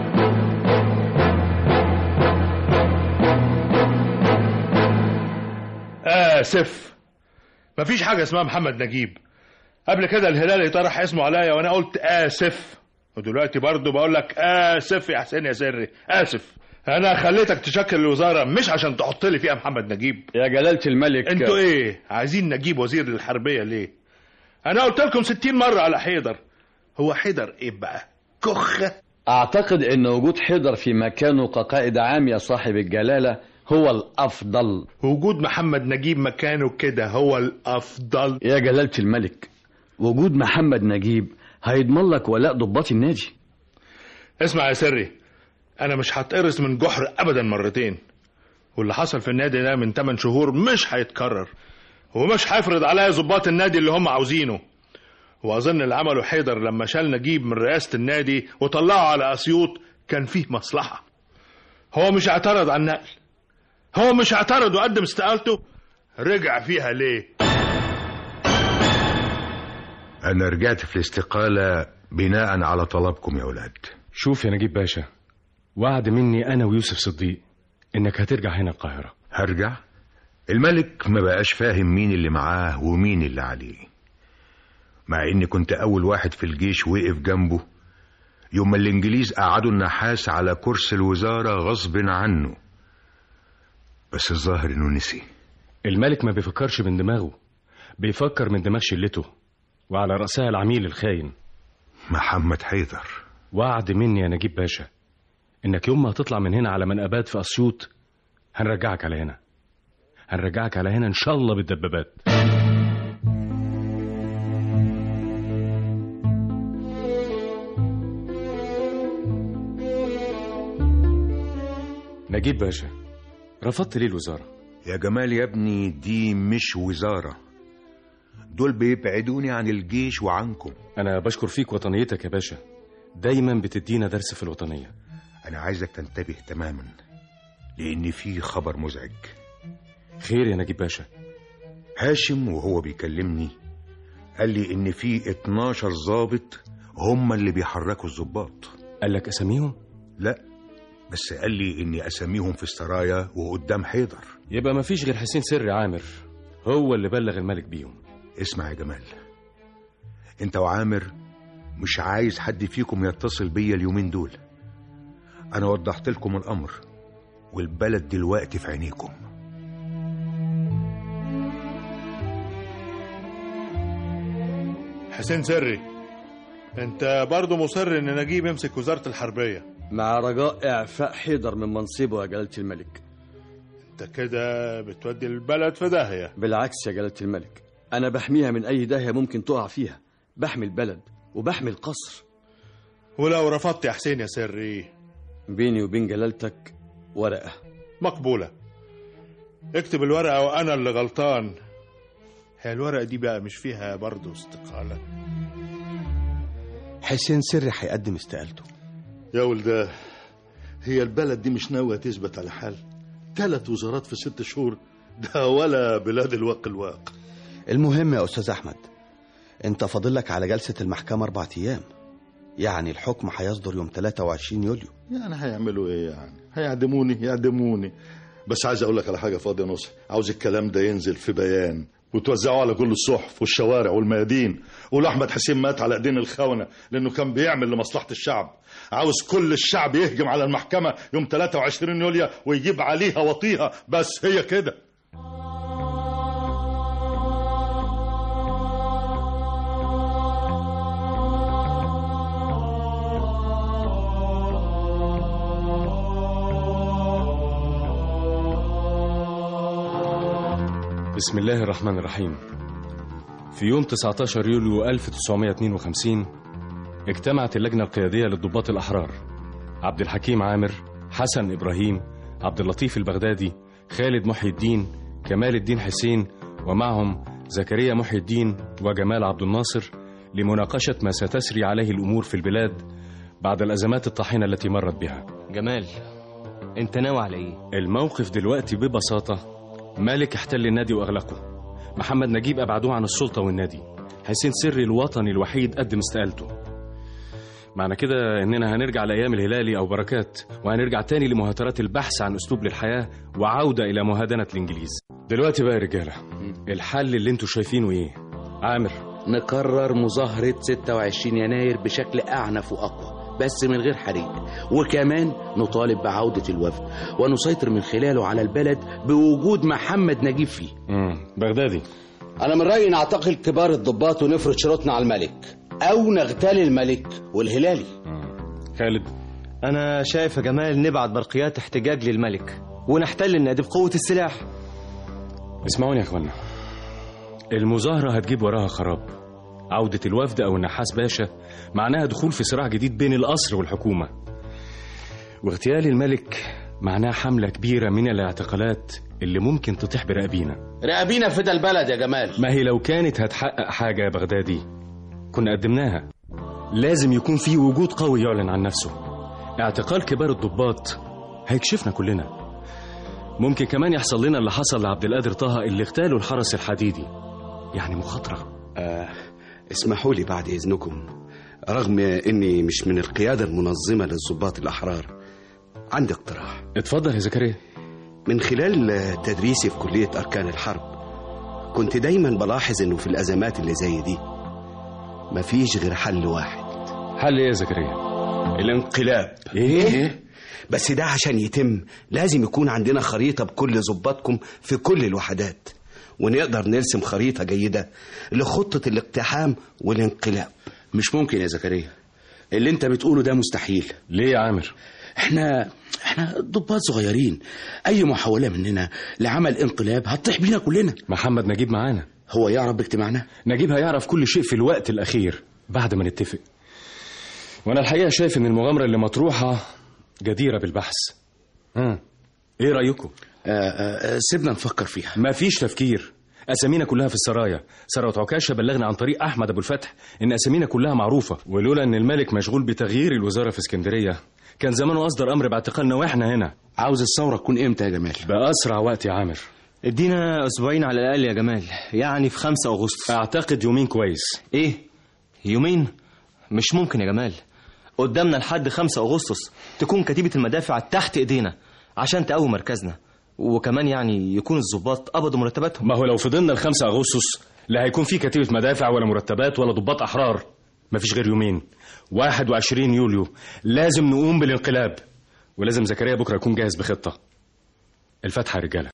آسف مفيش حاجة اسمها محمد نجيب قبل كده الهلالي طرح اسمه عليا وأنا قلت آسف ودلوقتي برضه بقول لك آسف يا حسين يا سري آسف أنا خليتك تشكل الوزارة مش عشان تحط لي فيها محمد نجيب
يا جلالة الملك
انتوا ايه عايزين نجيب وزير للحربية ليه انا قلت لكم ستين مرة على حيدر هو حيدر ايه بقى كخة
أعتقد أن وجود حيدر في مكانه كقائد عام يا صاحب الجلالة هو الأفضل
وجود محمد نجيب مكانه كده هو الأفضل
يا جلالة الملك وجود محمد نجيب هيضمن لك ولاء ضباط النادي
اسمع يا سري انا مش هتقرص من جحر ابدا مرتين واللي حصل في النادي ده من 8 شهور مش هيتكرر ومش هيفرض عليا ضباط النادي اللي هم عاوزينه واظن اللي عمله حيدر لما شال نجيب من رئاسه النادي وطلعه على اسيوط كان فيه مصلحه هو مش اعترض على النقل هو مش اعترض وقدم استقالته رجع فيها ليه
أنا رجعت في الاستقالة بناء على طلبكم يا ولاد
شوف يا نجيب باشا وعد مني أنا ويوسف صديق إنك هترجع هنا القاهرة
هرجع الملك ما بقاش فاهم مين اللي معاه ومين اللي عليه مع اني كنت اول واحد في الجيش وقف جنبه يوم ما الانجليز قعدوا النحاس على كرسي الوزارة غصب عنه بس الظاهر انه نسي
الملك ما بيفكرش من دماغه بيفكر من دماغ شلته وعلى رأسها العميل الخاين
محمد حيدر
وعد مني يا نجيب باشا إنك يوم ما هتطلع من هنا على منقبات في أسيوط هنرجعك على هنا هنرجعك على هنا إن شاء الله بالدبابات نجيب باشا رفضت ليه الوزارة
يا جمال يا ابني دي مش وزارة دول بيبعدوني عن الجيش وعنكم
أنا بشكر فيك وطنيتك يا باشا دايما بتدينا درس في الوطنية
أنا عايزك تنتبه تماما لأن في خبر مزعج
خير يا نجيب باشا
هاشم وهو بيكلمني قال لي إن في 12 ضابط هم اللي بيحركوا الضباط
قال لك أساميهم؟
لا بس قال لي إني أساميهم في السرايا وقدام حيدر
يبقى مفيش غير حسين سري عامر هو اللي بلغ الملك بيهم
اسمع يا جمال انت وعامر مش عايز حد فيكم يتصل بيا اليومين دول انا وضحت لكم الامر والبلد دلوقتي في عينيكم
حسين سري انت برضه مصر ان نجيب يمسك وزارة الحربية
مع رجاء إعفاء حيدر من منصبه يا جلالة الملك
انت كده بتودي البلد في داهية
بالعكس يا جلالة الملك أنا بحميها من أي داهية ممكن تقع فيها بحمي البلد وبحمي القصر
ولو رفضت يا حسين يا سري
بيني وبين جلالتك ورقة
مقبولة اكتب الورقة وأنا اللي غلطان هي الورقة دي بقى مش فيها برضه استقالة
حسين سري هيقدم استقالته
يا ولده هي البلد دي مش ناوية تثبت على حال ثلاث وزارات في ست شهور ده ولا بلاد الواق الواق
المهم يا أستاذ أحمد أنت فاضلك على جلسة المحكمة أربع أيام يعني الحكم هيصدر يوم 23 يوليو
يعني هيعملوا ايه يعني هيعدموني يعدموني بس عايز اقول لك على حاجه فاضيه نص عاوز الكلام ده ينزل في بيان وتوزعوه على كل الصحف والشوارع والميادين قولوا احمد حسين مات على ايدين الخونه لانه كان بيعمل لمصلحه الشعب عاوز كل الشعب يهجم على المحكمه يوم 23 يوليو ويجيب عليها وطيها بس هي كده
بسم الله الرحمن الرحيم في يوم 19 يوليو 1952 اجتمعت اللجنة القيادية للضباط الأحرار عبد الحكيم عامر حسن إبراهيم عبد اللطيف البغدادي خالد محي الدين كمال الدين حسين ومعهم زكريا محي الدين وجمال عبد الناصر لمناقشة ما ستسري عليه الأمور في البلاد بعد الأزمات الطاحنة التي مرت بها
جمال انت ناوي على ايه
الموقف دلوقتي ببساطة مالك احتل النادي وأغلقه محمد نجيب أبعدوه عن السلطة والنادي حسين سري الوطني الوحيد قدم استقالته معنى كده إننا هنرجع لأيام الهلالي أو بركات وهنرجع تاني لمهاترات البحث عن أسلوب للحياة وعودة إلى مهادنة الإنجليز دلوقتي بقى يا رجالة الحل اللي انتوا شايفينه إيه عامر
نكرر مظاهرة 26 يناير بشكل أعنف وأقوى بس من غير حريق وكمان نطالب بعودة الوفد ونسيطر من خلاله على البلد بوجود محمد نجيب فيه
امم بغدادي
أنا من رأيي نعتقل كبار الضباط ونفرض شروطنا على الملك أو نغتال الملك والهلالي
خالد
أنا شايف يا جمال نبعت برقيات احتجاج للملك ونحتل النادي بقوة السلاح
اسمعوني يا اخوانا المظاهرة هتجيب وراها خراب عودة الوفد أو النحاس باشا معناها دخول في صراع جديد بين القصر والحكومة واغتيال الملك معناها حملة كبيرة من الاعتقالات اللي ممكن تطيح برقابينا
رقابينا فدا البلد يا جمال
ما هي لو كانت هتحقق حاجة يا بغدادي كنا قدمناها لازم يكون في وجود قوي يعلن عن نفسه اعتقال كبار الضباط هيكشفنا كلنا ممكن كمان يحصل لنا اللي حصل لعبد القادر طه اللي اغتالوا الحرس الحديدي يعني مخاطرة
آه اسمحوا لي بعد إذنكم رغم إني مش من القيادة المنظمة للضباط الأحرار عندي اقتراح
اتفضل يا زكريا
من خلال تدريسي في كلية أركان الحرب كنت دايما بلاحظ إنه في الأزمات اللي زي دي مفيش غير حل واحد
حل إيه يا زكريا
الانقلاب إيه؟ بس ده عشان يتم لازم يكون عندنا خريطة بكل ضباطكم في كل الوحدات ونقدر نرسم خريطة جيدة لخطة الاقتحام والانقلاب
مش ممكن يا زكريا اللي انت بتقوله ده مستحيل
ليه يا عامر
احنا احنا ضباط صغيرين اي محاولة مننا لعمل انقلاب هتطيح بينا كلنا
محمد نجيب معانا
هو يعرف باجتماعنا
نجيب هيعرف كل شيء في الوقت الأخير بعد ما نتفق وأنا الحقيقة شايف إن المغامرة اللي مطروحة جديرة بالبحث ها إيه رأيكم؟
آه آه سيبنا نفكر فيها
مفيش تفكير أسامينا كلها في السرايا ثروت عكاشة بلغنا عن طريق أحمد أبو الفتح إن أسامينا كلها معروفة ولولا إن الملك مشغول بتغيير الوزارة في اسكندرية كان زمانه أصدر أمر باعتقالنا وإحنا هنا
عاوز الثورة تكون إمتى يا جمال؟
بأسرع وقت يا عامر
ادينا أسبوعين على الأقل يا جمال يعني في 5 أغسطس
أعتقد يومين كويس
إيه؟ يومين؟ مش ممكن يا جمال قدامنا لحد 5 أغسطس تكون كتيبة المدافع تحت إيدينا عشان تقوي مركزنا وكمان يعني يكون الضباط قبضوا مرتباتهم
ما هو لو فضلنا الخمسة أغسطس لا هيكون في كتيبة مدافع ولا مرتبات ولا ضباط أحرار مفيش غير يومين 21 يوليو لازم نقوم بالانقلاب ولازم زكريا بكرة يكون جاهز بخطة الفتحة يا رجالة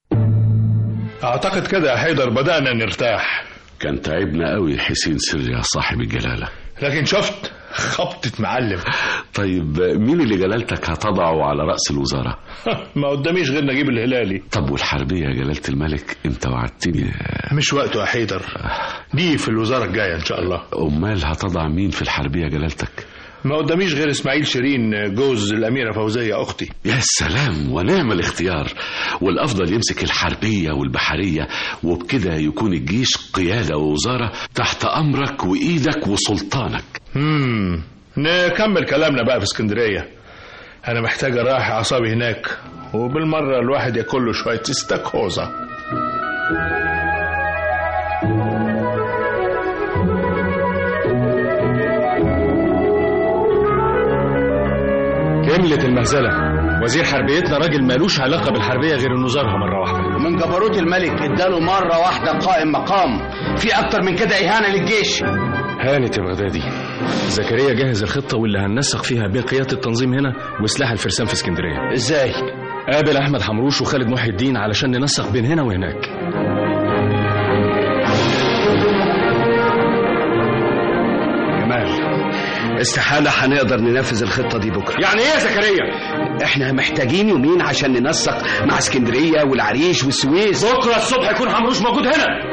اعتقد كده يا حيدر بدأنا نرتاح
كان تعبنا قوي حسين سري يا صاحب الجلالة
لكن شفت خبطة معلم
طيب مين اللي جلالتك هتضعه على رأس الوزارة
ما قداميش غير نجيب الهلالي
طب والحربية يا جلالة الملك انت وعدتني
مش وقته يا حيدر دي في الوزارة الجاية ان شاء الله
امال هتضع مين في الحربية يا جلالتك
ما قداميش غير اسماعيل شيرين جوز الاميره فوزيه اختي
يا سلام ونعم الاختيار والافضل يمسك الحربيه والبحريه وبكده يكون الجيش قياده ووزاره تحت امرك وايدك وسلطانك
امم نكمل كلامنا بقى في اسكندريه انا محتاج اريح اعصابي هناك وبالمره الواحد ياكل له شويه استاكوزا
كملت المهزلة وزير حربيتنا راجل مالوش علاقة بالحربية غير انه زارها مرة واحدة
ومن جبروت الملك اداله مرة واحدة قائم مقام في أكتر من كده إهانة للجيش
هانت يا بغدادي زكريا جهز الخطة واللي هننسق فيها بين قيادة التنظيم هنا وسلاح الفرسان في اسكندرية
ازاي؟
قابل أحمد حمروش وخالد محي الدين علشان ننسق بين هنا وهناك
جمال استحالة هنقدر ننفذ الخطة دي بكرة
يعني ايه يا زكريا؟
احنا محتاجين يومين عشان ننسق مع اسكندرية والعريش والسويس
بكرة الصبح يكون حمروش موجود هنا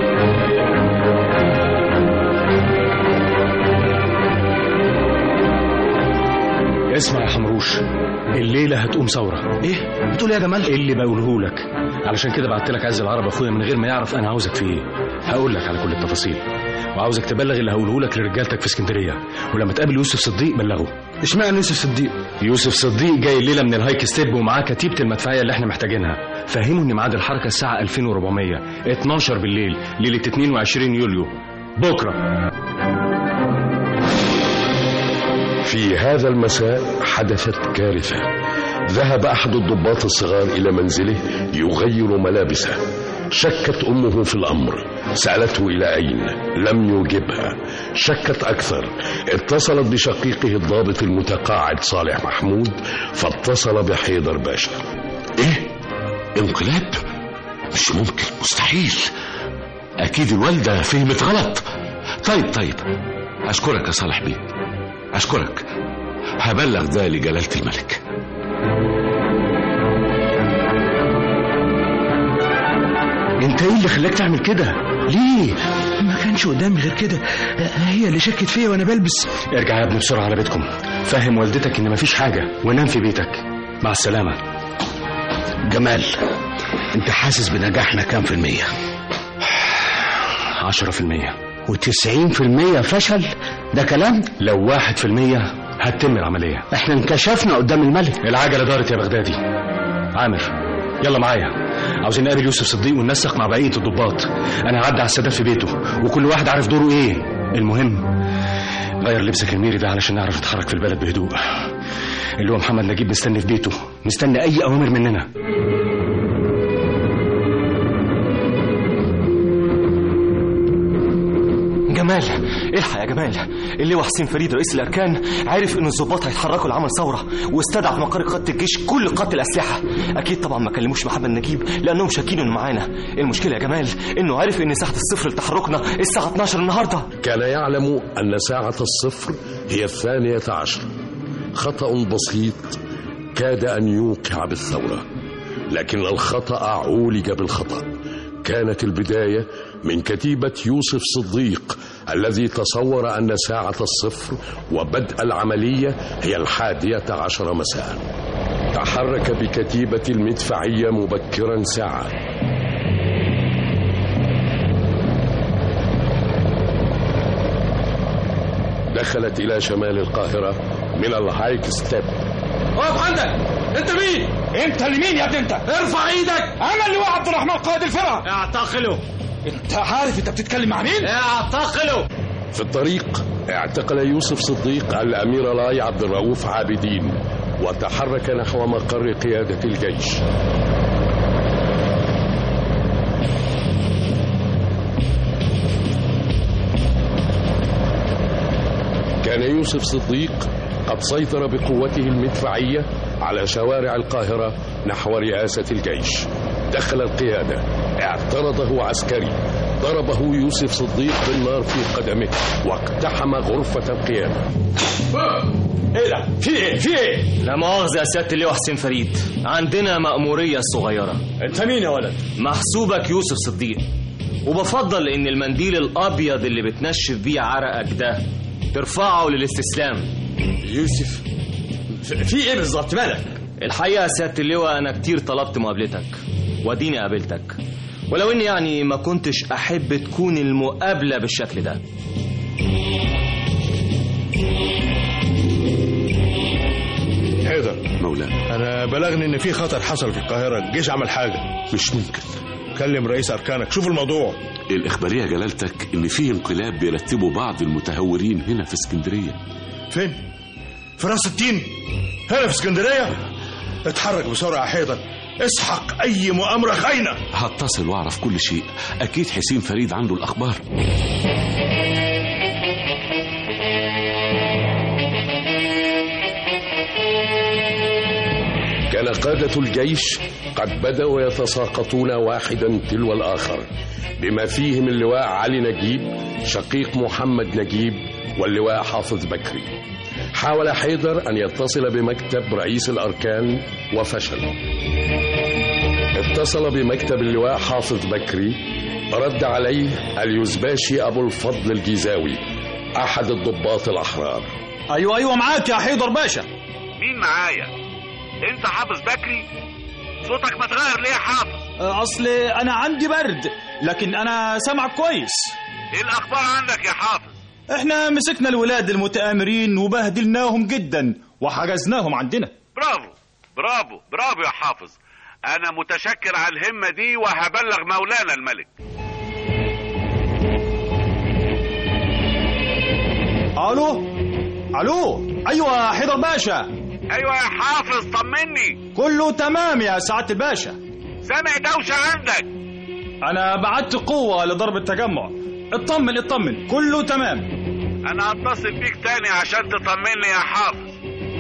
اسمع يا حمروش الليلة هتقوم ثورة
ايه؟ بتقول يا جمال؟
اللي بقوله لك علشان كده بعت لك عز العرب اخويا من غير ما يعرف انا عاوزك في ايه هقول لك على كل التفاصيل وعاوزك تبلغ اللي هقوله لك لرجالتك في اسكندريه ولما تقابل يوسف صديق بلغه
اشمعنى يوسف صديق
يوسف صديق جاي الليله من الهايك ستيب ومعاه كتيبه المدفعيه اللي احنا محتاجينها فهمه ان ميعاد الحركه الساعه 2400 12 بالليل ليله 22 يوليو بكره
في هذا المساء حدثت كارثة ذهب أحد الضباط الصغار إلى منزله يغير ملابسه شكت أمه في الأمر سألته إلى أين لم يجبها شكت أكثر اتصلت بشقيقه الضابط المتقاعد صالح محمود فاتصل بحيدر باشا
ايه انقلاب مش ممكن مستحيل اكيد الوالده فهمت غلط طيب طيب اشكرك يا صالح بيه اشكرك هبلغ ده لجلاله الملك
انت ايه اللي خلاك تعمل كده ليه ما كانش قدامي غير كده هي اللي شكت فيا وانا بلبس
ارجع يا ابني بسرعه على بيتكم فهم والدتك ان مفيش حاجه ونام في بيتك مع السلامه
جمال انت حاسس بنجاحنا كام في المية
عشرة في المية
وتسعين في المية فشل ده كلام
لو واحد في المية هتتم العملية
احنا انكشفنا قدام الملك
العجلة دارت يا بغدادي عامر يلا معايا عاوزين نقابل يوسف صديق وننسق مع بقية الضباط انا هعدي على السادات في بيته وكل واحد عارف دوره ايه المهم غير لبسك الميري ده علشان نعرف نتحرك في البلد بهدوء اللي هو محمد نجيب مستني في بيته مستني اي اوامر مننا
جمال الحق يا جمال اللواء حسين فريد رئيس الاركان عارف ان الضباط هيتحركوا لعمل ثوره واستدعى في مقر قاده الجيش كل قاده الاسلحه اكيد طبعا ما كلموش محمد نجيب لانهم شاكين انه معانا المشكله يا جمال انه عارف ان ساعه الصفر لتحركنا الساعه 12 النهارده
كان يعلم أن ساعة الصفر هي الثانية عشر خطأ بسيط كاد أن يوقع بالثورة لكن الخطأ عولج بالخطأ كانت البداية من كتيبة يوسف صديق الذي تصور أن ساعة الصفر وبدء العملية هي الحادية عشر مساء تحرك بكتيبة المدفعية مبكرا ساعة دخلت إلى شمال القاهرة من الهايك ستيب
اقف عندك انت مين انت اللي مين يا ابني انت ارفع ايدك انا اللي هو عبد الرحمن قائد الفرقه اعتقله انت عارف انت بتتكلم مع مين اعتقله
في الطريق اعتقل يوسف صديق الأمير لاي عبد الرؤوف عابدين وتحرك نحو مقر قيادة الجيش كان يوسف صديق قد سيطر بقوته المدفعية على شوارع القاهرة نحو رئاسة الجيش دخل القيادة اعترضه عسكري ضربه يوسف صديق بالنار في قدمه واقتحم غرفة القيادة
ايه ده في ايه في ايه لا مؤاخذه يا سياده اللواء حسين فريد عندنا مأمورية صغيرة انت مين يا ولد محسوبك يوسف صديق وبفضل ان المنديل الابيض اللي بتنشف بيه عرقك ده ترفعه للاستسلام
يوسف في ايه بالظبط مالك
الحقيقة يا سيادة اللواء أنا كتير طلبت مقابلتك واديني قابلتك ولو إني يعني ما كنتش أحب تكون المقابلة بالشكل ده
حيدر
مولانا
انا بلغني ان في خطر حصل في القاهره الجيش عمل حاجه
مش ممكن
كلم رئيس اركانك شوف الموضوع
الإخبارية جلالتك إن في انقلاب بيرتبه بعض المتهورين هنا في اسكندرية
فين في راس التين هنا في اسكندريه اتحرك بسرعه يا حيدر اسحق اي مؤامره خاينه
هتصل واعرف كل شيء أكيد حسين فريد عنده الأخبار
كان قادة الجيش قد بدأوا يتساقطون واحدا تلو الآخر بما فيهم اللواء علي نجيب شقيق محمد نجيب واللواء حافظ بكري حاول حيدر أن يتصل بمكتب رئيس الأركان وفشل اتصل بمكتب اللواء حافظ بكري رد عليه اليزباشي أبو الفضل الجيزاوي أحد الضباط الأحرار
ايوه ايوه معاك يا حيدر باشا
مين معايا انت حافظ بكري صوتك متغير ليه يا حافظ
اصل انا عندي برد لكن انا سامعك كويس
ايه الاخبار عندك يا حافظ
احنا مسكنا الولاد المتآمرين وبهدلناهم جدا وحجزناهم عندنا
برافو برافو برافو يا حافظ انا متشكر على الهمة دي وهبلغ مولانا الملك
الو الو ايوه يا حيدر باشا
ايوه يا حافظ طمني
كله تمام يا سعاده الباشا
سامع دوشة عندك
انا بعت قوه لضرب التجمع اطمن اطمن كله تمام
انا هتصل بيك تاني عشان تطمني يا حافظ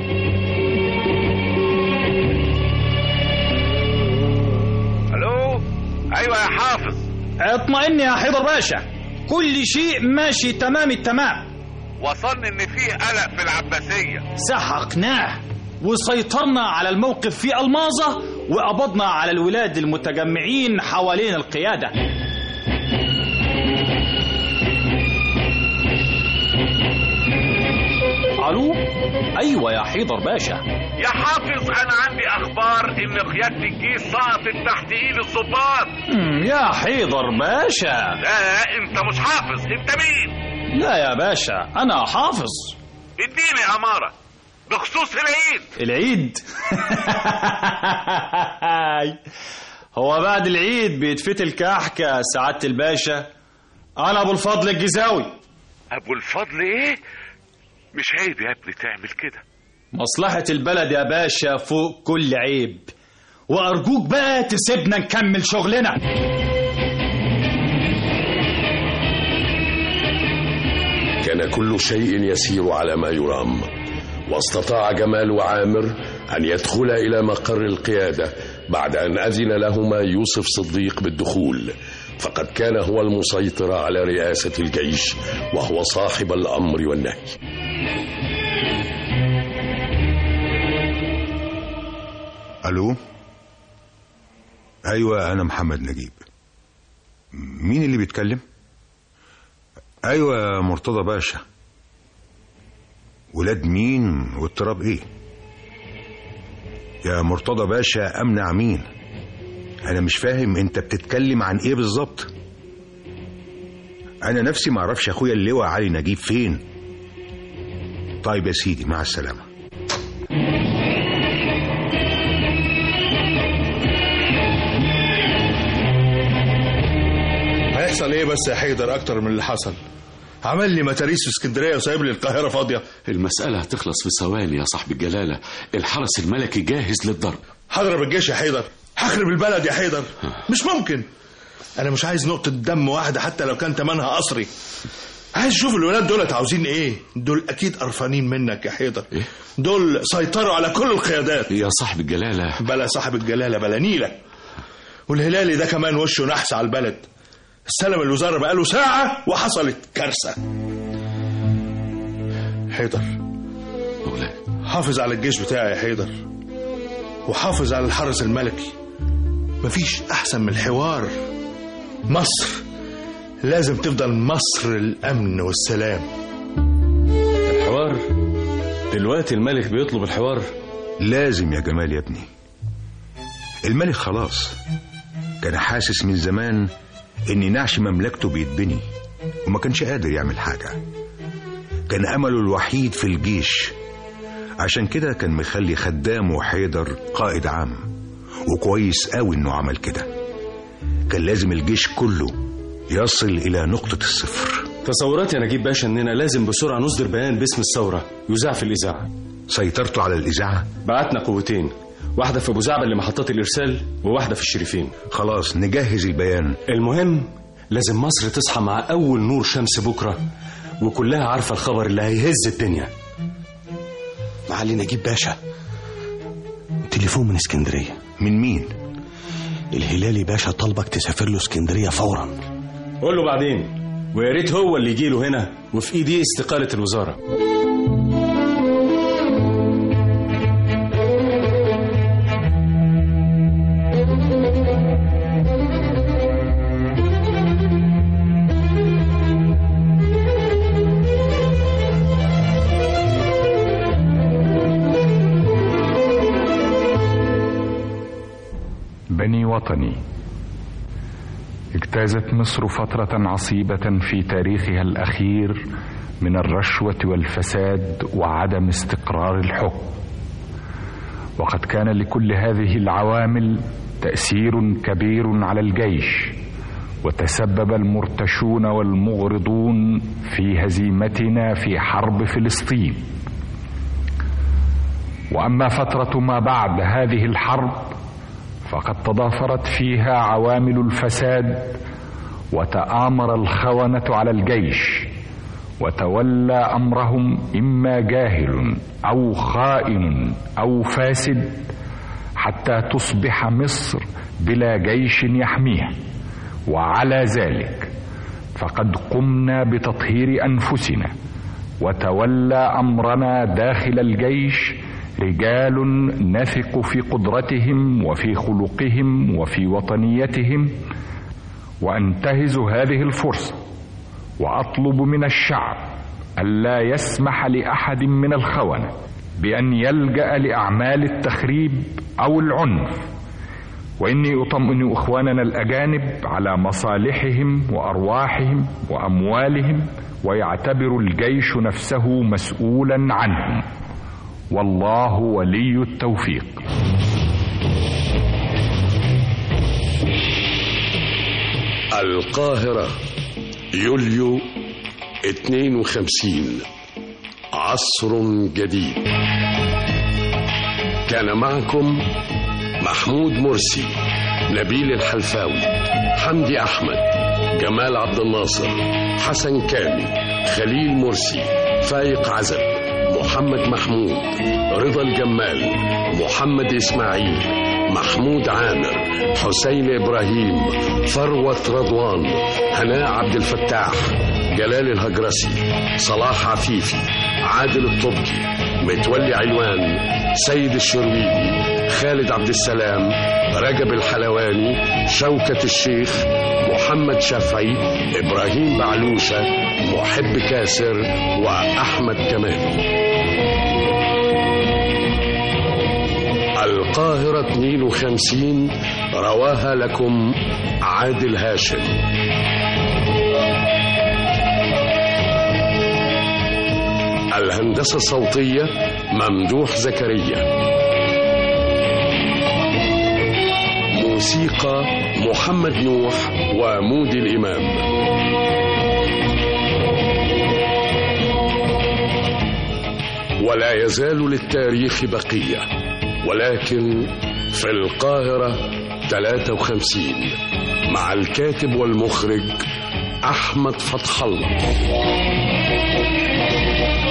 الو ايوه يا حافظ
اطمئن يا حيدر باشا كل شيء ماشي تمام التمام
وصلني ان فيه قلق في العباسية
سحقناه وسيطرنا على الموقف في الماظة وقبضنا على الولاد المتجمعين حوالين القيادة الو ايوه يا حيدر باشا
يا حافظ انا عندي اخبار ان قيادة الجيش سقطت تحت ايد الضباط
مم، يا حيدر باشا
لا انت مش حافظ انت مين
لا يا باشا انا حافظ
اديني امارة بخصوص العيد
العيد هو بعد العيد بيتفتل كحك يا سعادة الباشا انا ابو الفضل الجزاوي
ابو الفضل ايه مش عيب يا ابني تعمل كده
مصلحة البلد يا باشا فوق كل عيب وأرجوك بقى تسيبنا نكمل شغلنا
كان كل شيء يسير على ما يرام واستطاع جمال وعامر أن يدخل إلى مقر القيادة بعد أن أذن لهما يوسف صديق بالدخول فقد كان هو المسيطر على رئاسة الجيش وهو صاحب الأمر والنهي
الو ايوه انا محمد نجيب مين اللي بيتكلم ايوه يا مرتضى باشا ولاد مين واضطراب ايه يا مرتضى باشا امنع مين انا مش فاهم انت بتتكلم عن ايه بالظبط انا نفسي معرفش اخويا اللواء علي نجيب فين طيب يا سيدي مع السلامه هيحصل ايه بس يا حيدر اكتر من اللي حصل عمل لي متاريس في اسكندريه وسايب لي القاهره فاضيه
المسألة هتخلص في ثواني يا صاحب الجلالة الحرس الملكي جاهز للضرب
هضرب الجيش يا حيدر هخرب البلد يا حيدر مش ممكن انا مش عايز نقطه دم واحده حتى لو كان تمنها قصري عايز اشوف الولاد دولت عاوزين ايه دول اكيد قرفانين منك يا حيدر دول سيطروا على كل القيادات
يا صاحب الجلالة
بلا صاحب الجلاله بلا نيله والهلالي ده كمان وشه نحس على البلد استلم الوزاره بقاله ساعه وحصلت كارثه حيدر حافظ على الجيش بتاعي يا حيدر وحافظ على الحرس الملكي مفيش احسن من الحوار مصر لازم تفضل مصر الامن والسلام
الحوار
دلوقتي الملك بيطلب الحوار
لازم يا جمال يا ابني الملك خلاص كان حاسس من زمان ان نعش مملكته بيتبني وما كانش قادر يعمل حاجة كان أمله الوحيد في الجيش عشان كده كان مخلي خدامه حيدر قائد عام وكويس قوي انه عمل كده كان لازم الجيش كله يصل إلى نقطة الصفر
تصوراتي يا نجيب باشا اننا لازم بسرعه نصدر بيان باسم الثوره يذاع في الاذاعه
سيطرتوا على الاذاعه
بعتنا قوتين واحده في ابو زعبل لمحطات الارسال وواحده في الشريفين
خلاص نجهز البيان
المهم لازم مصر تصحى مع اول نور شمس بكره وكلها عارفه الخبر اللي هيهز الدنيا
معالي نجيب باشا تليفون من اسكندريه
من مين
الهلالي باشا طلبك تسافر له اسكندريه فورا
قول له بعدين ويا ريت هو اللي يجي له هنا وفي ايديه استقاله الوزاره
بني وطني اجتازت مصر فترة عصيبة في تاريخها الأخير من الرشوة والفساد وعدم استقرار الحكم وقد كان لكل هذه العوامل تأثير كبير على الجيش وتسبب المرتشون والمغرضون في هزيمتنا في حرب فلسطين واما فتره ما بعد هذه الحرب فقد تضافرت فيها عوامل الفساد وتآمر الخونة على الجيش وتولى أمرهم إما جاهل أو خائن أو فاسد حتى تصبح مصر بلا جيش يحميها وعلى ذلك فقد قمنا بتطهير أنفسنا وتولى أمرنا داخل الجيش رجال نثق في قدرتهم وفي خلقهم وفي وطنيتهم وانتهز هذه الفرصه واطلب من الشعب الا يسمح لاحد من الخونه بان يلجا لاعمال التخريب او العنف واني اطمئن اخواننا الاجانب على مصالحهم وارواحهم واموالهم ويعتبر الجيش نفسه مسؤولا عنهم والله ولي التوفيق
القاهرة يوليو 52 عصر جديد كان معكم محمود مرسي نبيل الحلفاوي حمدي أحمد جمال عبد الناصر حسن كامي خليل مرسي فايق عزب محمد محمود رضا الجمال محمد إسماعيل محمود عامر حسين إبراهيم ثروة رضوان هناء عبد الفتاح جلال الهجرسي صلاح عفيفي عادل الطبي متولي علوان سيد الشرويدي خالد عبد السلام رجب الحلواني شوكة الشيخ محمد شفعي إبراهيم بعلوشة محب كاسر وأحمد كمال القاهرة 52 رواها لكم عادل هاشم الهندسة الصوتية ممدوح زكريا موسيقى محمد نوح ومودي الإمام ولا يزال للتاريخ بقية ولكن في القاهرة 53 مع الكاتب والمخرج أحمد فتح الله